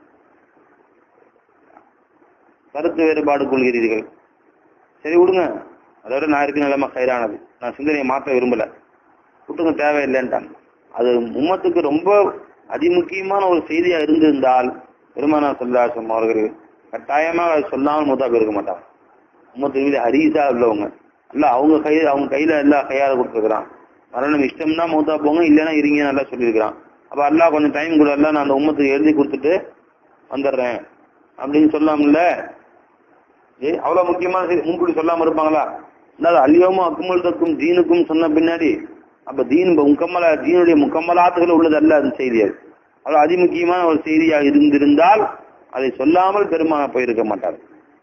கருத்து வேறுபாடு கொள்கிறீர்கள் சரி விடுங்க அதோட நான் இருக்க நிலைமை ஹைரானது நான் சிந்தனையை மாற்ற விரும்பல விட்டுங்க தேவையில்லைன்ட்டாங்க அது உம்மத்துக்கு ரொம்ப அதிமுக்கியமான ஒரு செய்தியா இருந்திருந்தால் பெருமானா சொல்லாசம் அவர்கள் கட்டாயமாக அதை சொல்லாமல் மூத்தா போயிருக்க மாட்டாங்க உம்மத்து மீது ஹரீஸா உள்ளவங்க இல்ல அவங்க கை அவங்க கையில எல்லா கையால கொடுத்துருக்கான் மரணம் இஷ்டம்னா மூத்தா போங்க இல்லைன்னா இருங்க நல்லா சொல்லியிருக்கிறான் அப்ப அல்லாஹ் கொஞ்சம் டைம் கூட எல்லாம் நான் அந்த உம்மத்துக்கு எழுதி கொடுத்துட்டு வந்துடுறேன் அப்படின்னு சொல்லாமல்ல ஏ அவ்வளவு முக்கியமான செய்தி முன்கூடி சொல்லாம இருப்பாங்களா இல்லாத அல்யோமும் அக்குமல் தக்கும் தீனுக்கும் சொன்ன பின்னாடி அப்ப தீன் முக்கம்மல தீனுடைய முக்கம்மலாத்துகள் உள்ளது அல்ல அந்த செய்தி அது அவ்வளவு அதிமுக்கியமான ஒரு செய்தியா இருந்திருந்தால் அதை சொல்லாமல் பெருமான போயிருக்க மாட்டார்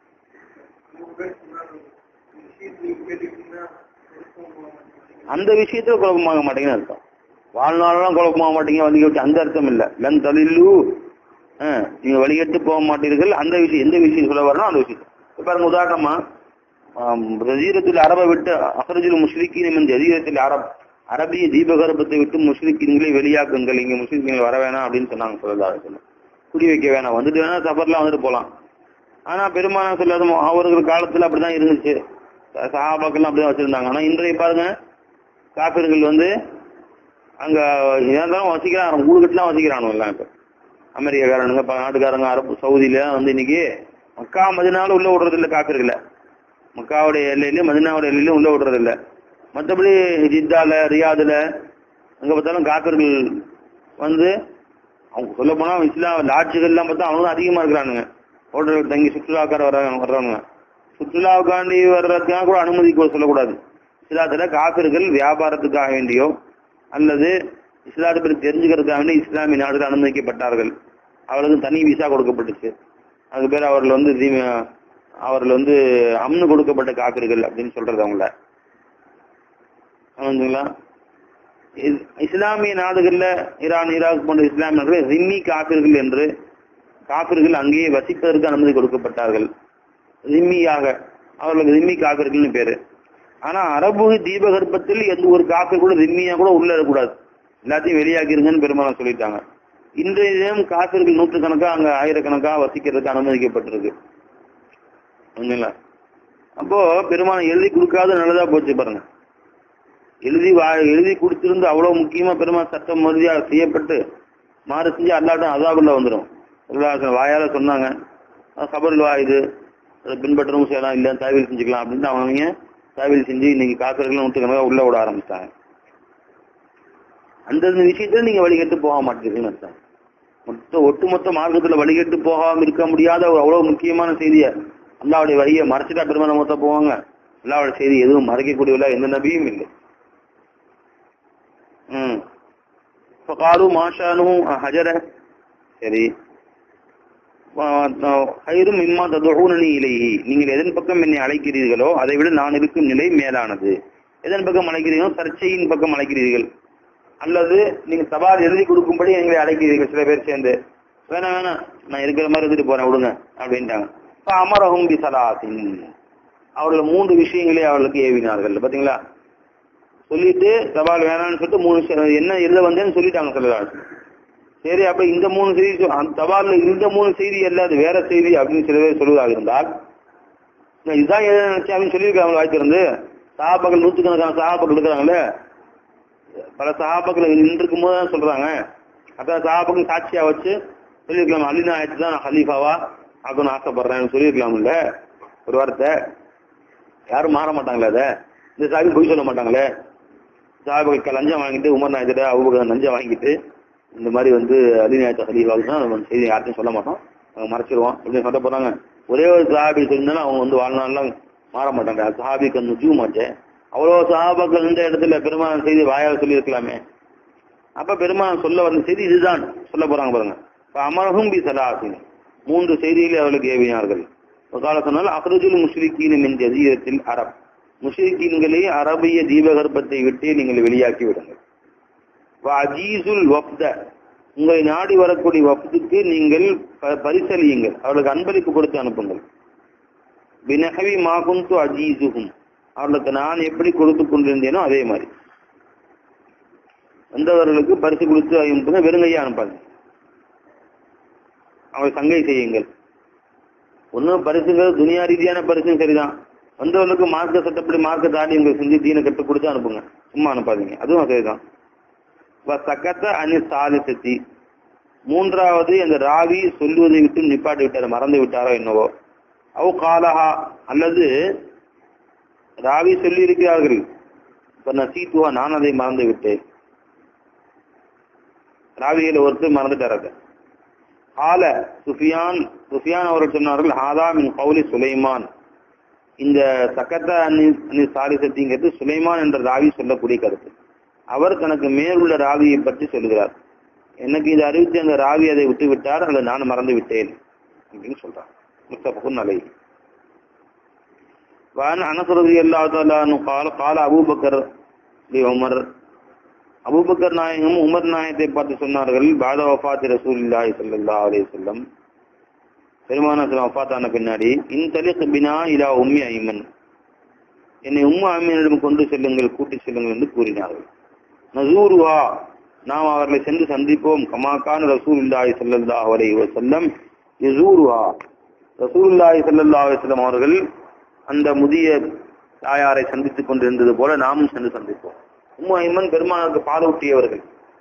அந்த விஷயத்துல குழப்பமாக மாட்டீங்கன்னு அர்த்தம் வாழ்நாளெல்லாம் குழப்பமாக மாட்டீங்க வழிகட்டு அந்த அர்த்தம் இல்ல லன் தலில்லு ஆஹ், நீங்க வழிகட்டு போக மாட்டீர்கள் அந்த விஷயம் எந்த விஷயம் சொல்ல வரணும் அந்த விஷயம் இப்ப பாருங்க உதாரணமா ஜசீரத்தில் அரபை விட்டு அஹரஜுல் முஸ்லிக்கின் ஜசீரத்தில் அரப் அரபிய தீபகற்பத்தை விட்டு முஸ்லிக்கின்களை வெளியாக்குங்கள் இங்க முஸ்லிம்கள் வர வேணாம் அப்படின்னு சொன்னாங்க சொல்லலாம் சொல்ல குடி வைக்க வேணாம் வந்துட்டு வேணா சபர்லாம் வந்துட்டு போலாம் ஆனா பெருமானா சொல்லாத அவர்கள் காலத்துல அப்படிதான் இருந்துச்சு சஹாபாக்கெல்லாம் அப்படிதான் வச்சிருந்தாங்க ஆனா இன்றைய பாருங்க காப்பீர்கள் வந்து அங்க இருந்தாலும் வசிக்கிறான் ஊடுகட்டுலாம் வசிக்கிறானு எல்லாம் இப்ப அமெரிக்காக்காரனுங்க ப- நாட்டுக்காரங்க அரபு சவுதியில வந்து இன்னைக்கு மக்கா மதினால உள்ள விடுறது இல்ல காப்பீர்களை மக்காவுடைய எல்லையிலயும் மதினாவுடைய எல்லையிலும் உள்ள விடுறது இல்ல மற்றபடி ஜித்தால ரியாதுல அங்க பார்த்தாலும் காப்பீர்கள் வந்து அவங்க சொல்ல போனா இஸ்லாம் லாட்சிகள்லாம் பார்த்தா அவனும் அதிகமா இருக்கிறானுங்க ஹோட்டல் தங்கி சுற்றுலாக்கார வர்றாங்க வர்றவங்க சுற்றுலாவுக்காண்டி வர்றதுக்காக கூட அனுமதி கூட சொல்லக்கூடாது இஸ்லாத்துல காப்பீர்கள் வியாபாரத்துக்காக வேண்டியோ அல்லது இஸ்லாத்தை பற்றி தெரிஞ்சுக்கிறதுக்காக வேண்டி இஸ்லாமிய நாடுகள் அனுமதிக்கப்பட்டார்கள் அவர்களுக்கு தனி விசா கொடுக்கப்பட்டுச்சு அதுக்கு பேர் அவர்கள் வந்து தீ- அவர்கள் வந்து அம்னு கொடுக்கப்பட்ட காப்பீர்கள் அப்படின்னு சொல்றது அவங்கள ஆமாங்களா இஸ்- இஸ்லாமிய நாடுகள்ல ஈரான் ஈராக் போன்ற இஸ்லாமிய நாடுகள் ரிம்மி காப்பீர்கள் என்று காப்பீர்கள் அங்கேயே வசிப்பதற்கு அனுமதி கொடுக்கப்பட்டார்கள் ரிம்மியாக அவர்களுக்கு ரிம்மி காப்பீர்கள்னு பேரு ஆனா அரபு தீபகற்பத்தில் எந்த ஒரு காப்பீர் கூட ரிம்மியா கூட உள்ள இருக்கக்கூடாது எல்லாத்தையும் வெளியாக்கிருங்கன்னு பெருமாள் சொல்லிட்டாங்க இன்றைய தினம் காப்பீர்கள் நூற்றுக்கணக்கா அங்க ஆயிரக்கணக்கா வசிக்கிறதுக்கு அனுமதிக்கப்பட்டிருக்கு புரியுதுங்களா அப்போ பெருமாள் எழுதி கொடுக்காத நல்லதா போச்சு பாருங்க எழுதி வா- எழுதி கொடுத்திருந்து அவ்வளவு முக்கியமா பெருமாள் சட்டம் மறுதியா செய்யப்பட்டு மாறு செஞ்சு அல்லாட்டும் அதாபுள்ள வந்துடும் அல்லாஹ் வாயால சொன்னாங்க அஹ் கபருல் வா இது அதை பின்பற்றவும் செய்யலாம் இல்ல தாவில் செஞ்சுக்கலாம் அப்படின்னு அவங்க தாவில் செஞ்சு இன்னைக்கு காக்கர்கள் நூற்றுக்கணக்காக உள்ள விட ஆரம்பிச்சிட்டாங்க அந்தந்த விஷயத்துல நீங்க வழிகட்டு போக மாட்டீங்கன்னு அர்த்தம் மொத்த ஒட்டுமொத்த மார்க்கத்துல வழிகட்டு போகாம இருக்க முடியாத ஒரு அவ்வளவு முக்கியமான செய்திய அல்லாவுடைய வழியை மறைச்சிட்டா பெருமான மொத்த போவாங்க அல்லாவுடைய செய்தி எதுவும் மறைக்கக்கூடியவள எந்த நபியும் இல்லை ம் فقالوا ما شانه حجر சரி ஹைரும் மிம்மா ததுஊனனி இலைஹி நீங்கள் எதன் பக்கம் என்னை அழைக்கிறீர்களோ அதை விட நான் இருக்கும் நிலை மேலானது எதன் பக்கம் அழைக்கிறீர்களோ சர்ச்சையின் பக்கம் அழைக்கிறீர்கள் அல்லது நீங்க சவால் எழுதி கொடுக்கும்படி எங்களை அழைக்கிறீர்கள் சில பேர் சேர்ந்து வேணாம் வேணாம் நான் இருக்கிற மாதிரி இருந்துட்டு போறேன் விடுங்க அப்படின்ட்டாங்க இப்ப அமரஹும் பி சலாசின் அவர்கள் மூன்று விஷயங்களை அவர்களுக்கு ஏவினார்கள் பாத்தீங்களா சொல்லிட்டு சவால் வேணாம்னு சொல்லிட்டு மூணு விஷயம் என்ன எழுத வந்தேன்னு சொல்லிட்டாங்க சொல்லலாம் சரி அப்ப இந்த மூணு செய்தி சொ- அந்த சவால்ல இந்த மூணு செய்தி அல்ல அது வேற செய்தி அப்படின்னு சில பேர் சொல்லுவதாக இருந்தால் நான் இதுதான் எழுத நினைச்சேன் அப்படின்னு சொல்லியிருக்காங்க வாய்ப்பு இருந்து சகாபாக்கள் நூற்றுக்கணக்கான சகாபாக்கள் இருக்கிறாங்களே பல சகாபாக்கள் நின்றுக்கும் போது தான் சொல்றாங்க அப்ப சகாபாக்கள் சாட்சியா வச்சு சொல்லியிருக்கலாம் அலினா ஆயிடுச்சு தான் நான் ஹலீஃபாவா ஆக்கணும்னு ஆசைப்படுறேன்னு சொல்லியிருக்கலாம்ல ஒரு வார்த்தை யாரும் மாற மாட்டாங்களே அதை இந்த சாபி பொய் சொல்ல மாட்டாங்களே சாபிக்கு லஞ்சம் வாங்கிட்டு உமர் நாயத்திட்ட அவங்க லஞ்சம் வாங்கிட்டு இந்த மாதிரி வந்து அலிநாயத்த ஹலீஃபாவுக்கு தான் நம்ம செய்தி யார்ட்டையும் சொல்ல மாட்டோம் அவங்க மறைச்சிருவோம் அப்படின்னு சொல்ல போறாங்க ஒரே ஒரு சஹாபி சொல்லியிருந்தாலும் அவங்க வந்து வாழ்நாள்லாம் மாற மாட்டாங்க சஹாபிக்கு அந்த முக்கியமாச்சே அவ்வளோ சஹாபாக்கள் இந்த இடத்துல பெருமாள் செய்தி வாயால் சொல்லியிருக்கலாமே அப்ப பெருமாள் சொல்ல வந்த செய்தி இதுதான் சொல்ல போறாங்க பாருங்க இப்ப அமரகும் பி சலாசின் மூன்று செய்திகளை அவர்களுக்கு ஏவினார்கள் கால சொன்னால் அஹ்ரஜுல் முஸ்லிக்கீன் மின் ஜசீரத்தில் அரப் முஸ்லிக்கீன்களை அரபிய தீபகற்பத்தை விட்டு நீங்கள் வெளியாக்கி விடுங்கள் அஜீசுல் வப்த உங்களை நாடி வரக்கூடிய வப்துக்கு நீங்கள் ப- பரிசளியுங்கள் அவர்களுக்கு அன்பளிப்பு கொடுத்து அனுப்புங்கள் பினஹவி மாகுந்து அஜீசுகும் அவர்களுக்கு நான் எப்படி கொடுத்து கொண்டிருந்தேனோ அதே மாதிரி வந்தவர்களுக்கு பரிசு கொடுத்து அனுப்புங்க வெறுங்கையா அனுப்பாங்க அவங்களை சங்கை செய்யுங்கள் ஒன்றும் பரிசுங்கிறது துனியா ரீதியான பரிசும் சரிதான் வந்தவர்களுக்கு மார்க்க சட்டப்படி மார்க்க தாடி உங்களுக்கு செஞ்சு தீனை கற்றுக் கொடுத்து அனுப்புங்க சும்மா அனுப்பாதீங்க அதுவும் சரிதான் வ சக்கத்த அணி சாலிசத்தி மூன்றாவது அந்த ராவி சொல்லுவதை விட்டு நிப்பாட்டி விட்டார் மறந்து விட்டாரோ என்னவோ அவ் காலஹா அல்லது ராவி சொல்லி இருக்கிறார்கள் இப்ப நசீத்துவா நான் அதை மறந்து விட்டேன் ராவியில ஒருத்தர் மறந்துட்டார் அதை கால சுஃபியான் சுஃபியான் அவர்கள் சொன்னார்கள் ஹாதா மின் கௌலி சுலைமான் இந்த சக்கத்த அன்னி அன்னி சாலிசத்திங்கிறது சுலைமான் என்ற ராவி சொல்லக்கூடிய கருத்து அவர் தனக்கு மேலுள்ள ராவியை பற்றி சொல்லுகிறார் எனக்கு இது அறிவித்து அந்த ராவி அதை விட்டு விட்டார் அல்லது நான் மறந்து விட்டேன் அப்படின்னு சொல்றார் முஸ்தபகுன் அலை وعن انس رضي الله تعالى عنه قال قال ابو بكر لعمر அபூபக்கர் நாயகம் உமர் நாயகத்தை பார்த்து சொன்னார்கள் பாத வஃபாத் ரசூலுல்லாஹி ஸல்லல்லாஹு அலைஹி வஸல்லம் பெருமானா வஃபாத்தான பின்னாடி இன் தலிக் பினா இலா உம்மி ஐமன் என்னை உம்மு ஐமனிடம் கொண்டு செல்லுங்கள் கூட்டி செல்லுங்கள் என்று கூறினார்கள் நசூருஹா நாம் அவர்களை சென்று சந்திப்போம் கமாக்கான ரசூலுல்லாஹி ஸல்லல்லாஹு அலைஹி வஸல்லம் யசூருஹா ரசூலுல்லாஹி ஸல்லல்லாஹு அலைஹி வஸல்லம் அவர்கள் அந்த முதிய தாயாரை சந்தித்துக் கொண்டிருந்தது போல நாமும் சென்று சந்திப்போம் உம்மு ஐமன் பெருமானுக்கு பாலூட்டியவர்கள்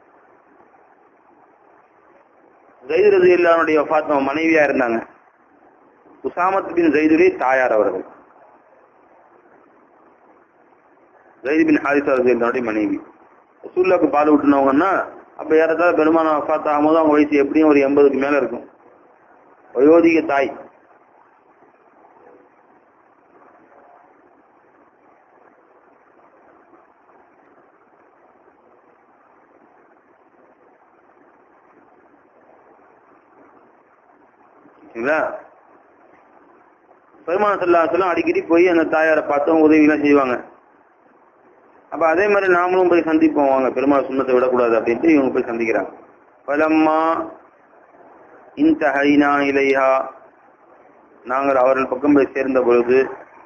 ஜெயிது ரதி இல்லானுடைய மனைவியா இருந்தாங்க உசாமத் பின் ஜெயிதுடைய தாயார் அவர்கள் ஜெயிது பின் ஹாரிசா ரதி இல்லானுடைய மனைவி ரசூல்லாக்கு பால் ஊட்டினவங்கன்னா அப்ப யாராவது பெருமான வஃபாத் ஆகும்போது அவங்க வயசு எப்படியும் ஒரு எண்பதுக்கு மேல இருக்கும் வயோதிக தாய் சரிங்களா பெருமான சொல்லாசலம் அடிக்கடி போய் அந்த தாயாரை பார்த்து உதவிலாம் செய்வாங்க அப்ப அதே மாதிரி நாமளும் போய் சந்திப்போம் வாங்க பெருமாள் சுண்ணத்தை விடக்கூடாது அப்படின்ட்டு இவங்க போய் சந்திக்கிறாங்க பலம்மா இந்த ஹைனா இலையா நாங்கள் அவர்கள் பக்கம் போய் சேர்ந்த பொழுது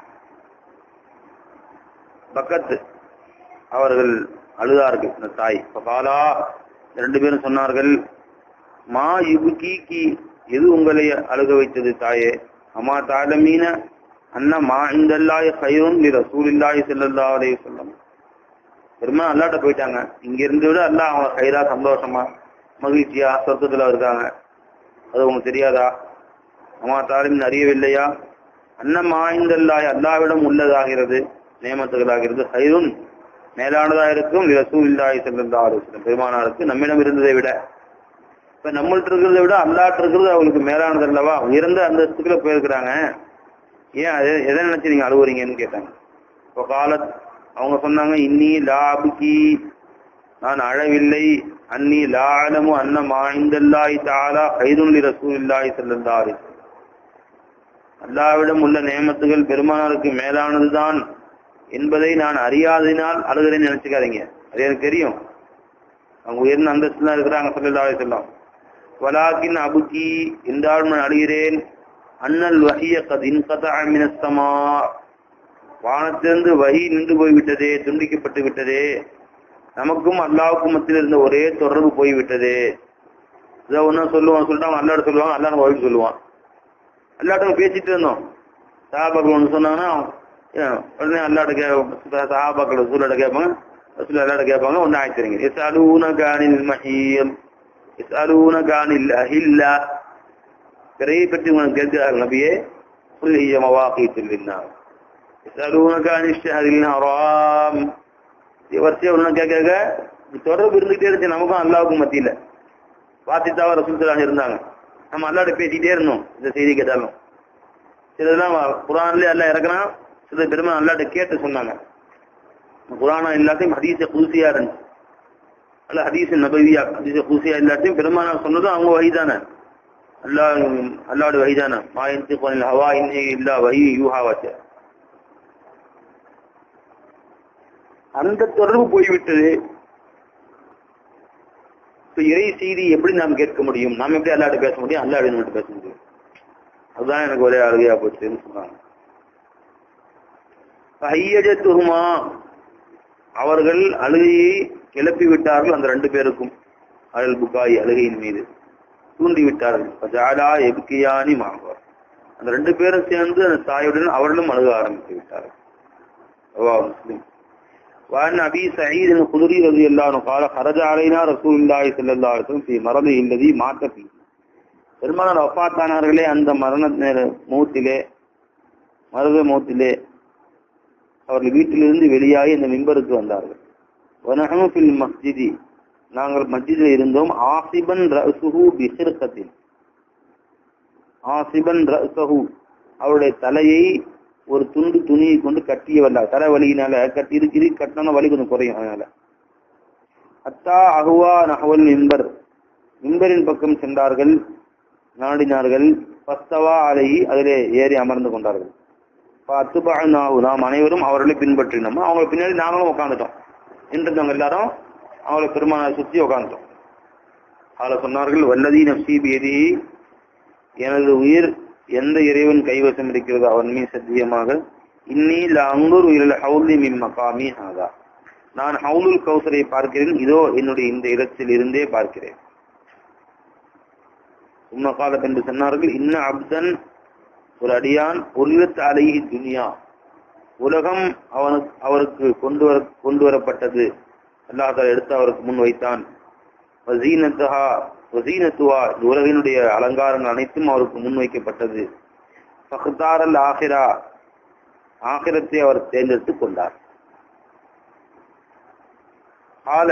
பக்கத்து அவர்கள் அழுதார்கள் இந்த தாய் பாலா ரெண்டு பேரும் சொன்னார்கள் மா யுபுகி எது உங்களை அழுக வைத்தது தாயே அம்மா தாலமீன அண்ணா மா இந்தல்லாய் ஹைரோன் லி ரசூலில்லாஹி ஸல்லல்லாஹு அலைஹி வஸல்லம் பெருமா அல்லாட்ட போயிட்டாங்க இங்க இருந்து விட அல்லாஹ் அவங்க ஹைரா சந்தோஷமா மகிழ்ச்சியா சொர்க்கத்துல இருக்காங்க அது உங்களுக்கு தெரியாதா அம்மா தாலிமின் அறியவில்லையா அண்ணன் மாய்ந்தல்லாய் அல்லாவிடம் உள்ளதாகிறது நியமத்துகளாகிறது ஹைருன் மேலானதா இருக்கும் ரசூலில்லாஹி ஸல்லல்லாஹு அலைஹி வஸல்லம் பெருமானாருக்கு நம்மிடம் இருந்ததை விட இப்ப நம்மள்ட்ட இருக்கிறத விட அல்லாட்ட இருக்கிறது அவங்களுக்கு மேலானது அல்லவா உயர்ந்த அந்தஸ்துக்குள்ள போயிருக்கிறாங்க ஏன் அது எதை நினைச்சு நீங்க அழுவுறீங்கன்னு கேட்டாங்க இப்போ காலத் அவங்க சொன்னாங்க இன்னி லாபுகி நான் அழவில்லை அன்னி லாலமு அன்ன மாய்ந்தல்லாய் தாலா ஹைதுல்லி ரசூலில்லாஹி ஸல்லல்லாஹு அலைஹி வஸல்லம் அல்லாவிடம் உள்ள நியமத்துகள் பெருமானாருக்கு மேலானதுதான் என்பதை நான் அறியாததினால் அழுகிறேன்னு நினைச்சுக்காதீங்க அது எனக்கு தெரியும் அவங்க உயர்ந்த அந்தஸ்து தான் இருக்கிறாங்க சொல்லலாவே சொல்லலாம் வலாக்கின் அபுக்கி என்றாலும் நான் அழுகிறேன் அண்ணல் வஹிய கதின் கதமினஸ்தமா வானத்திலிருந்து வகி நின்று போய்விட்டதே துண்டிக்கப்பட்டு விட்டதே நமக்கும் அல்லாவுக்கும் மத்தியில் இருந்த ஒரே தொடர்பு போய்விட்டதே இதை ஒன்றும் சொல்லுவான் சொல்லிட்டு அவன் அல்லாட சொல்லுவான் அல்லாட வழி சொல்லுவான் அல்லாட்ட பேசிட்டு இருந்தோம் சஹாபாக்கள் ஒன்று சொன்னாங்கன்னா ஏன், உடனே அல்லாட்ட கே சஹாபாக்கள் ரசூலாட்ட கேட்பாங்க ரசூல் அல்லாட்ட கேட்பாங்க ஒன்று ஆயிடுறீங்க எஸ் அலூன கானில் மஹீல் எஸ் அலூன கானில் அஹில்லா பிறையை பற்றி உனக்கு கேட்கிறார்கள் நபியே புல்லிய மவாக்கீத்துல்லின்னா எஸ் அலூன கானில் ஷஹரில் ஹராம் வரிசையா ஒன்று கேட்க கேட்க இப்படி தொடர்பு இருந்துகிட்டே இருந்துச்சு நமக்கும் அல்லாவுக்கும் மத்தியில வாசித்தாவா ரசூல் இருந்தாங்க நம்ம அல்லாட்ட பேசிக்கிட்டே இருந்தோம் இந்த செய்தி கேட்டாலும் சிலதெல்லாம் குரான்லயே எல்லாம் இறக்குனா சில பெருமை அல்லாட்ட கேட்டு சொன்னாங்க குரானா எல்லாத்தையும் ஹதீஸ குதிசியா இருந்துச்சு அல்ல ஹதீஸ் நபவியா ஹதீஸ குதிசியா எல்லாத்தையும் பெருமானா சொன்னதும் அவங்க வழிதானே அல்லாஹ் அல்லாவோட வகைதான மாயந்தி கொனில் ஹவா இன்னே இல்லா வகி யூஹாவாச்ச அந்த தொடர்பு போய்விட்டது இப்ப இறை செய்தி எப்படி நாம் கேட்க முடியும் நாம் எப்படி அல்லாட்ட பேச முடியும் அல்லா அப்படின்னு பேச முடியும் அதுதான் எனக்கு ஒரே அழுகையா போச்சுன்னு சொன்னாங்க ஐயஜத்துகுமா அவர்கள் அழுகையை கிளப்பி விட்டார்கள் அந்த ரெண்டு பேருக்கும் அயல் புகாய் அழுகையின் மீது தூண்டி விட்டார்கள் ஜாடா எபுக்கியானி மாகவர் அந்த ரெண்டு பேரும் சேர்ந்து அந்த தாயுடன் அவர்களும் அழுக ஆரம்பித்து விட்டார்கள் அவ்வா முஸ்லிம் وعن أبي سعيد الخدري رضي الله عنه قال خرج علينا رسول الله صلى الله عليه وسلم في مرضه الذي مات فيه பெருமானார் வஃபாத்தானார்களே அந்த மரண நேர மூத்திலே மருத மூத்திலே அவர்கள் வீட்டிலிருந்து வெளியாகி இந்த மிம்பருக்கு வந்தார்கள் வனஹமுஃபில் மஸ்ஜிதி நாங்கள் மஸ்ஜிதில் இருந்தோம் ஆசிபன் ரசுஹு பிஹிர்கத்தின் ஆசிபன் ரசஹு அவருடைய தலையை ஒரு துண்டு துணியை கொண்டு கட்டிய வல்ல தலை வலியினால கட்டி இருக்கிறி கட்டினா வலி கொஞ்சம் குறையும் அதனால அத்தா அகுவா நகவல் மிம்பர் மிம்பரின் பக்கம் சென்றார்கள் நாடினார்கள் பஸ்தவா அலையி அதிலே ஏறி அமர்ந்து கொண்டார்கள் அத்துபானாவு நாம் அனைவரும் அவர்களை பின்பற்றினோம் அவங்க பின்னாடி நாங்களும் உட்காந்துட்டோம் நின்றுந்தவங்க எல்லாரும் அவங்களை பெருமான சுத்தி உட்காந்துட்டோம் அதில் சொன்னார்கள் வல்லதி நப்சீப் எதி எனது உயிர் எந்த இறைவன் கைவசம் இருக்கிறதோ அவன் மீது சத்தியமாக இன்னி அங்கூர் உயிரில் ஹவுலி மின் மகாமி ஹாதா நான் ஹவுலுல் கௌசரை பார்க்கிறேன் இதோ என்னுடைய இந்த இடத்தில் இருந்தே பார்க்கிறேன் உம்ம காலத் என்று சொன்னார்கள் இன்ன அப்தன் ஒரு அடியான் ஒலிவத் அலைஹி துனியா உலகம் அவனுக்கு அவருக்கு கொண்டு வர கொண்டு வரப்பட்டது அல்லாஹால எடுத்து அவருக்கு முன் வைத்தான் வசீனத்துஹா வசீனத்துவா இந்த உலகினுடைய அலங்காரங்கள் அனைத்தும் அவருக்கு முன் வைக்கப்பட்டது ஃபஹ்தாரல் ஆஹிரா ஆகிரத்தை அவர் தேர்ந்தெடுத்துக் கொண்டார் ஆல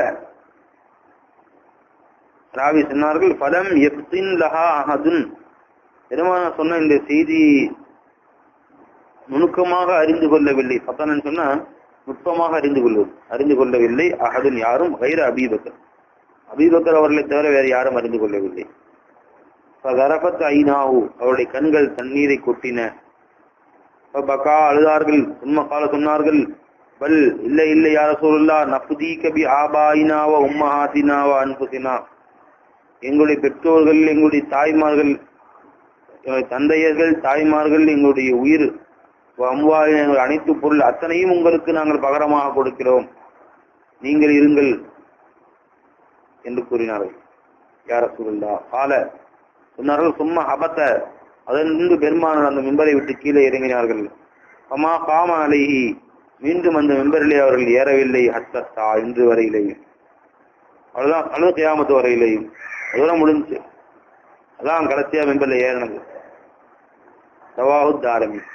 ராவி சொன்னார்கள் பலம் எப்தின் லஹா அஹதுன் பெருமான சொன்ன இந்த செய்தி நுணுக்கமாக அறிந்து கொள்ளவில்லை பத்தானு சொன்னா நுட்பமாக அறிந்து கொள்வது அறிந்து கொள்ளவில்லை அகதுன் யாரும் கைர அபீபக்கர் அபீபக்கர் அவர்களை தவிர வேறு யாரும் அறிந்து கொள்ளவில்லை கரபத் ஐநாவு அவருடைய கண்கள் தண்ணீரை கொட்டின பக்கா அழுதார்கள் உண்மை கால சொன்னார்கள் பல் இல்லை இல்லை யார சொல்லா நப்தி கபி ஆபாயினாவ உம்மஹாத்தினாவ அன்புசினா எங்களுடைய பெற்றோர்கள் எங்களுடைய தாய்மார்கள் எங்களுடைய தந்தையர்கள் தாய்மார்கள் எங்களுடைய உயிர் அம்வாலின் எங்கள் அனைத்து பொருள் அத்தனையும் உங்களுக்கு நாங்கள் பகரமாக கொடுக்கிறோம் நீங்கள் இருங்கள் என்று கூறினார்கள் யார சூழல்லா கால சொன்னார்கள் சும்மா அபத்த அதனின்று பெருமானார் அந்த மிம்பரை விட்டு கீழே இறங்கினார்கள் அம்மா காம அலைஹி மீண்டும் அந்த மெம்பரிலே அவர்கள் ஏறவில்லை ஹத்தத்தா இன்று வரையிலேயும் அவ்வளவுதான் அழு கியாமத்து வரையிலேயும் அதோட முடிஞ்சு அதான் கடைசியா மெம்பர்ல ஏறினது தவாஹு தாரமி